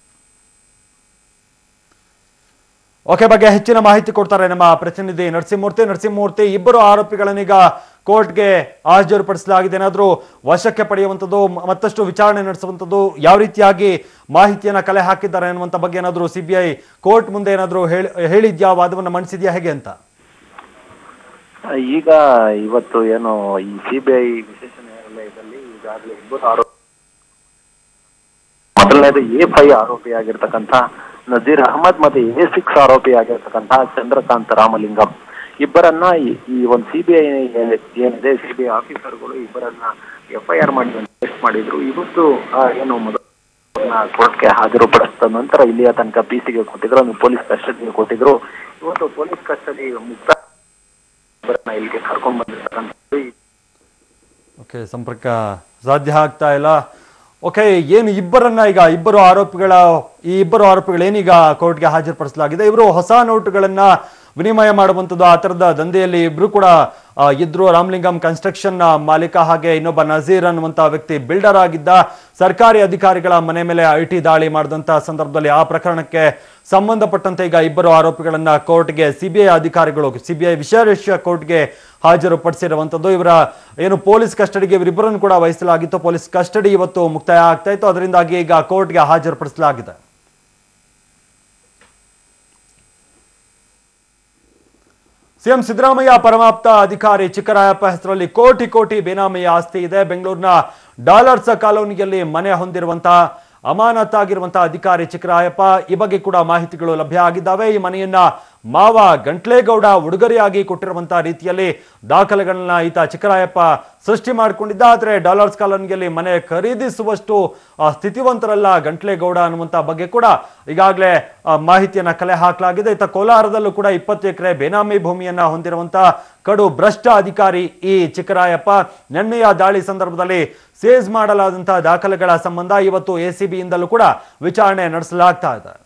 ಓಕೆ ಬಗ್ಗೆ ಹೆಚ್ಚಿನ ಮಾಹಿತಿ ಕೊಡ್ತಾರೆ ನಮ್ಮ ಪ್ರತಿನಿಧಿ ನರಸಿಂಹಮೂರ್ತಿ ನರಸಿಂಹಮೂರ್ತಿ ಇಬ್ಬರು ಆರೋಪಿಗಳನ್ನೀಗ ಕೋರ್ಟ್ಗೆ ಹಾಜರುಪಡಿಸಲಾಗಿದೆ ಏನಾದರೂ ವಶಕ್ಕೆ ಪಡೆಯುವಂಥದ್ದು ಮ- ಮತ್ತಷ್ಟು ವಿಚಾರಣೆ ನಡೆಸುವಂಥದ್ದು ಯಾವ ರೀತಿಯಾಗಿ ಮಾಹಿತಿಯನ್ನ ಕಲೆ ಹಾಕಿದ್ದಾರೆ ಅನ್ನುವಂಥ ಬಗ್ಗೆ ಏನಾದರೂ ಸಿಬಿಐ ಕೋರ್ಟ್ ಮುಂದೆ ಏನಾದರೂ ಹೇಳಿ ಹೇಳಿದ್ಯಾ ವಾದವನ್ನು ಮಂಡಿಸಿದ್ಯಾ ಹೇಗೆ ಅಂತ ಈಗ ಇವತ್ತು ಏನು ಈ ಸಿಬಿಐ ವಿಶೇಷ ನ್ಯಾಯಾಲಯದಲ್ಲಿ ಈಗಾಗಲೇ ಇಬ್ಬರು ಆರೋಪ ಮೊದಲನೇದು ಎ ಫೈ ಆರೋಪಿಯಾಗಿರ್ತಕ್ಕಂಥ ನಜೀರ್ ಅಹಮದ್ ಮತ್ತೆ ಎ ಸಿಕ್ಸ್ ಆರೋಪಿಯಾಗಿರ್ತಕ್ಕಂಥ ಚಂದ್ರಕಾಂತ್ ರಾಮಲಿಂಗಂ ಇಬ್ಬರನ್ನ ಈ- ಈ ಒಂದು ಸಿಬಿಐ ಏನಿದೆ ಸಿಬಿಐ ಆಫೀಸರ್ಗಳು ಇಬ್ಬರನ್ನ ಎಫ್ ಐ ಆರ್ ಮಾಡಿ ಅರೆಸ್ಟ್ ಮಾಡಿದ್ರು ಇವತ್ತು ಆ, ಏನು ಮೊದಲ ಕೋರ್ಟ್ಗೆ ಹಾಜರುಪಡಿಸಿದ ನಂತರ ಇಲ್ಲಿಯ ತನಕ ಪಿ ಸಿಗೆ ಕೊಟ್ಟಿದ್ರು ಒಂದು ಪೊಲೀಸ್ ಕಸ್ಟಡಿಗೆ ಕೊಟ್ಟಿದ್ರು ಇವತ್ತು ಪೊಲೀಸ್ ಕಸ್ಟಡಿ ಮುಕ್ತ ಇಬ್ಬರನ್ನ ಇಲ್ಲಿಗೆ ಕರ್ಕೊಂಡ್ ಬಂದಿರ್ತಕ್ಕಂಥದ್ದು ಈ ಓಕೆ ಸಂಪರ್ಕ ಸಾಧ್ಯ ಆಗ್ತಾ ಇಲ್ಲ ಓಕೆ ಏನು ಇಬ್ಬರನ್ನ ಈಗ ಇಬ್ಬರು ಆರೋಪಿಗಳ ಈ ಇಬ್ಬರು ಆರೋಪಿಗಳೇನೀಗ ಕೋರ್ಟ್ಗೆ ಹಾಜರುಪಡಿಸಲಾಗಿದೆ ಇವರು ಹೊಸ ನೋಟುಗಳನ್ನ ವಿನಿಮಯ ಮಾಡುವಂಥದ್ದು ಆ ಥರದ ದಂಧೆಯಲ್ಲಿ ಇಬ್ರು ಕೂಡ ಆ, ಇದ್ರು ರಾಮಲಿಂಗಂ ಕನ್ಸ್ಟ್ರಕ್ಷನ್ ನ ಮಾಲೀಕ ಹಾಗೆ ಇನ್ನೊಬ್ಬ ನಜೀರ್ ಅನ್ನುವಂತ ವ್ಯಕ್ತಿ ಬಿಲ್ಡರ್ ಆಗಿದ್ದ ಸರ್ಕಾರಿ ಅಧಿಕಾರಿಗಳ ಮನೆ ಮೇಲೆ ಐ ಟಿ ದಾಳಿ ಮಾಡಿದಂತ ಸಂದರ್ಭದಲ್ಲಿ ಆ ಪ್ರಕರಣಕ್ಕೆ ಸಂಬಂಧಪಟ್ಟಂತೆ ಈಗ ಇಬ್ಬರು ಆರೋಪಿಗಳನ್ನ ಕೋರ್ಟ್ಗೆ ಸಿಬಿಐ ಅಧಿಕಾರಿಗಳು ಸಿಬಿಐ ವಿಶೇಷ ಕೋರ್ಟ್ಗೆ ಹಾಜರುಪಡಿಸಿರುವಂತದ್ದು ಇವರ ಏನು ಪೊಲೀಸ್ ಕಸ್ಟಡಿಗೆ ಇವರಿಬ್ಬರನ್ನು ಕೂಡ ವಹಿಸಲಾಗಿತ್ತು ಪೊಲೀಸ್ ಕಸ್ಟಡಿ ಇವತ್ತು ಮುಕ್ತಾಯ ಆಗ್ತಾ ಇತ್ತು ಅದರಿಂದಾಗಿ ಈಗ ಕೋರ್ಟ್ಗೆ ಹಾಜರುಪಡಿಸಲಾಗಿದೆ ಸಿಎಂ ಸಿದ್ದರಾಮಯ್ಯ ಪರಮಾಪ್ತ ಅಧಿಕಾರಿ ಚಿಕ್ಕರಾಯಪ್ಪ ಹೆಸರಲ್ಲಿ ಕೋಟಿ ಕೋಟಿ ಬೇನಾಮಿ ಆಸ್ತಿ ಇದೆ ಬೆಂಗಳೂರಿನ ಡಾಲರ್ಸ್ ಕಾಲೋನಿಯಲ್ಲಿ ಮನೆ ಹೊಂದಿರುವಂತಹ ಅಮಾನತಾಗಿರುವಂತಹ ಅಧಿಕಾರಿ ಚಿಕ್ಕರಾಯಪ್ಪ ಈ ಬಗ್ಗೆ ಕೂಡ ಮಾಹಿತಿಗಳು ಲಭ್ಯ ಆಗಿದ್ದಾವೆ ಈ ಮನೆಯನ್ನ ಮಾವ ಗಂಟ್ಲೇಗೌಡ ಉಡುಗೊರೆಯಾಗಿ ಕೊಟ್ಟಿರುವಂತಹ ರೀತಿಯಲ್ಲಿ ದಾಖಲೆಗಳನ್ನ ಈತ ಚಿಕ್ಕರಾಯಪ್ಪ ಸೃಷ್ಟಿ ಮಾಡಿಕೊಂಡಿದ್ದ ಆದರೆ ಡಾಲರ್ಸ್ ಕಾಲೋನಿಯಲ್ಲಿ ಮನೆ ಖರೀದಿಸುವಷ್ಟು ಆ, ಸ್ಥಿತಿವಂತರಲ್ಲ ಗಂಟ್ಲೇಗೌಡ ಅನ್ನುವಂತ ಬಗ್ಗೆ ಕೂಡ ಈಗಾಗಲೇ ಮಾಹಿತಿಯನ್ನ ಕಲೆ ಹಾಕಲಾಗಿದೆ ಈತ ಕೋಲಾರದಲ್ಲೂ ಕೂಡ ಇಪ್ಪತ್ತು ಎಕರೆ ಬೇನಾಮಿ ಭೂಮಿಯನ್ನ ಹೊಂದಿರುವಂತಹ ಕಡು ಭ್ರಷ್ಟ ಅಧಿಕಾರಿ ಈ ಚಿಕ್ಕರಾಯಪ್ಪ ನೆನ್ನೆಯ ದಾಳಿ ಸಂದರ್ಭದಲ್ಲಿ ಸೇಜ್ ಮಾಡಲಾದಂತಹ ದಾಖಲೆಗಳ ಸಂಬಂಧ ಇವತ್ತು ಎಸಿಬಿಯಿಂದಲೂ ಕೂಡ ವಿಚಾರಣೆ ನಡೆಸಲಾಗ್ತಾ ಇದೆ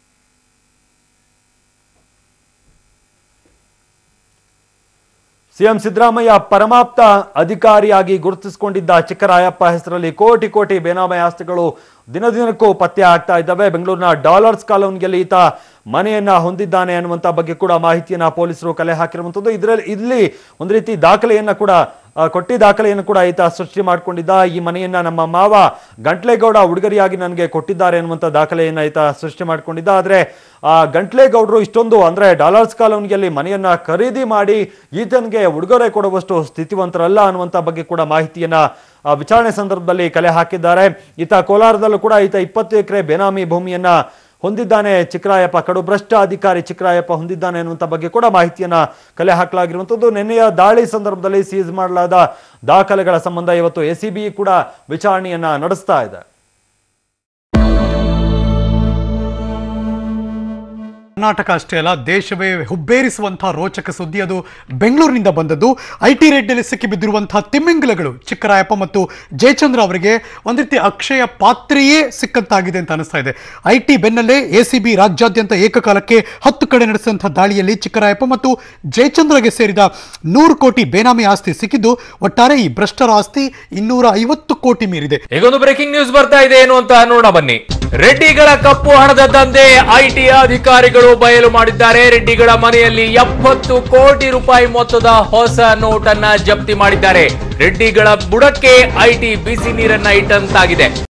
ಸಿಎಂ ಸಿದ್ದರಾಮಯ್ಯ ಪರಮಾಪ್ತ ಅಧಿಕಾರಿಯಾಗಿ ಗುರುತಿಸಿಕೊಂಡಿದ್ದ ಚಿಕ್ಕರಾಯಪ್ಪ ಹೆಸರಲ್ಲಿ ಕೋಟಿ ಕೋಟಿ ಬೇನಾಮಿ ಆಸ್ತಿಗಳು ದಿನ ದಿನಕ್ಕೂ ಪತ್ತೆ ಆಗ್ತಾ ಇದ್ದಾವೆ ಬೆಂಗಳೂರಿನ ಡಾಲರ್ಸ್ ಕಾಲೋನಿಯಲ್ಲಿ ಈತ ಮನೆಯನ್ನ ಹೊಂದಿದ್ದಾನೆ ಅನ್ನುವಂತ ಬಗ್ಗೆ ಕೂಡ ಮಾಹಿತಿಯನ್ನ ಪೊಲೀಸರು ಕಲೆ ಹಾಕಿರುವಂತದ್ದು ಇದರಲ್ಲಿ ಇಲ್ಲಿ ಒಂದು ರೀತಿ ದಾಖಲೆಯನ್ನ ಕೂಡ ಆ, ಕೊಟ್ಟಿ ದಾಖಲೆಯನ್ನು ಕೂಡ ಈತ ಸೃಷ್ಟಿ ಮಾಡಿಕೊಂಡಿದ್ದ ಈ ಮನೆಯನ್ನ ನಮ್ಮ ಮಾವ ಗಂಟ್ಲೇಗೌಡ ಉಡುಗೊರೆಯಾಗಿ ನನಗೆ ಕೊಟ್ಟಿದ್ದಾರೆ ಅನ್ನುವಂಥ ದಾಖಲೆಯನ್ನ ಈತ ಸೃಷ್ಟಿ ಮಾಡಿಕೊಂಡಿದ್ದ ಆದ್ರೆ ಆ ಗಂಟ್ಲೇಗೌಡರು ಇಷ್ಟೊಂದು ಅಂದ್ರೆ ಡಾಲರ್ಸ್ ಕಾಲೋನಿಯಲ್ಲಿ ಮನೆಯನ್ನ ಖರೀದಿ ಮಾಡಿ ಈತನಿಗೆ ಉಡುಗೊರೆ ಕೊಡುವಷ್ಟು ಸ್ಥಿತಿವಂತರಲ್ಲ ಅನ್ನುವಂಥ ಬಗ್ಗೆ ಕೂಡ ಮಾಹಿತಿಯನ್ನ ಆ, ವಿಚಾರಣೆ ಸಂದರ್ಭದಲ್ಲಿ ಕಲೆ ಹಾಕಿದ್ದಾರೆ ಈತ ಕೋಲಾರದಲ್ಲೂ ಕೂಡ ಈತ ಇಪ್ಪತ್ತು ಎಕರೆ ಬೇನಾಮಿ ಭೂಮಿಯನ್ನ ಹೊಂದಿದ್ದಾನೆ ಚಿಕ್ಕರಾಯಪ್ಪ ಕಡು ಭ್ರಷ್ಟ ಅಧಿಕಾರಿ ಚಿಕ್ಕರಾಯಪ್ಪ ಹೊಂದಿದ್ದಾನೆ ಅನ್ನುವಂಥ ಬಗ್ಗೆ ಕೂಡ ಮಾಹಿತಿಯನ್ನ ಕಲೆ ಹಾಕಲಾಗಿರುವಂಥದ್ದು ನಿನ್ನೆಯ ದಾಳಿ ಸಂದರ್ಭದಲ್ಲಿ ಸೀಸ್ ಮಾಡಲಾದ ದಾಖಲೆಗಳ ಸಂಬಂಧ ಇವತ್ತು ಎಸಿಬಿ ಕೂಡ ವಿಚಾರಣೆಯನ್ನ ನಡೆಸ್ತಾ ಇದೆ ಕರ್ನಾಟಕ ಅಷ್ಟೇ ಅಲ್ಲ ದೇಶವೇ ಹುಬ್ಬೇರಿಸುವಂತಹ ರೋಚಕ ಸುದ್ದಿ ಅದು ಬೆಂಗಳೂರಿನಿಂದ ಬಂದದ್ದು ಐ ಟಿ ರೇಟ್ನಲ್ಲಿ ಸಿಕ್ಕಿಬಿದ್ದಿರುವಂತಹ ತಿಮ್ಮಿಂಗಲಗಳು ಚಿಕ್ಕರಾಯಪ್ಪ ಮತ್ತು ಜಯಚಂದ್ರ ಅವರಿಗೆ ಒಂದು ರೀತಿ ಅಕ್ಷಯ ಪಾತ್ರೆಯೇ ಸಿಕ್ಕಂತಾಗಿದೆ ಅಂತ ಅನಿಸ್ತಾ ಇದೆ ಐ ಟಿ ಬೆನ್ನಲ್ಲೇ ಎ ಸಿ ಬಿ ರಾಜ್ಯಾದ್ಯಂತ ಏಕಕಾಲಕ್ಕೆ ಹತ್ತು ಕಡೆ ನಡೆಸಿದಂತಹ ದಾಳಿಯಲ್ಲಿ ಚಿಕ್ಕರಾಯಪ್ಪ ಮತ್ತು ಜಯಚಂದ್ರಗೆ ಸೇರಿದ ನೂರು ಕೋಟಿ ಬೇನಾಮಿ ಆಸ್ತಿ ಸಿಕ್ಕಿದ್ದು ಒಟ್ಟಾರೆ ಈ ಭ್ರಷ್ಟರ ಆಸ್ತಿ ಇನ್ನೂರ ಐವತ್ತು ಕೋಟಿ ಮೀರಿದೆ ಈಗೊಂದು ಬ್ರೇಕಿಂಗ್ ನ್ಯೂಸ್ ಬರ್ತಾ ಇದೆ ಏನು ಅಂತ ನೋಡ ಬನ್ನಿ ರೆಡ್ಡಿಗಳ ಕಪ್ಪು ಹಣದ ದಂಧೆ ಐಟಿ ಅಧಿಕಾರಿಗಳು ಬಯಲು ಮಾಡಿದ್ದಾರೆ ರೆಡ್ಡಿಗಳ ಮನೆಯಲ್ಲಿ ಎಪ್ಪತ್ತು ಕೋಟಿ ರೂಪಾಯಿ ಮೊತ್ತದ ಹೊಸ ನೋಟನ್ನ ಜಪ್ತಿ ಮಾಡಿದ್ದಾರೆ ರೆಡ್ಡಿಗಳ ಬುಡಕ್ಕೆ ಐಟಿ ಬಿಸಿ ನೀರನ್ನ ಇಟ್ಟಂತಾಗಿದೆ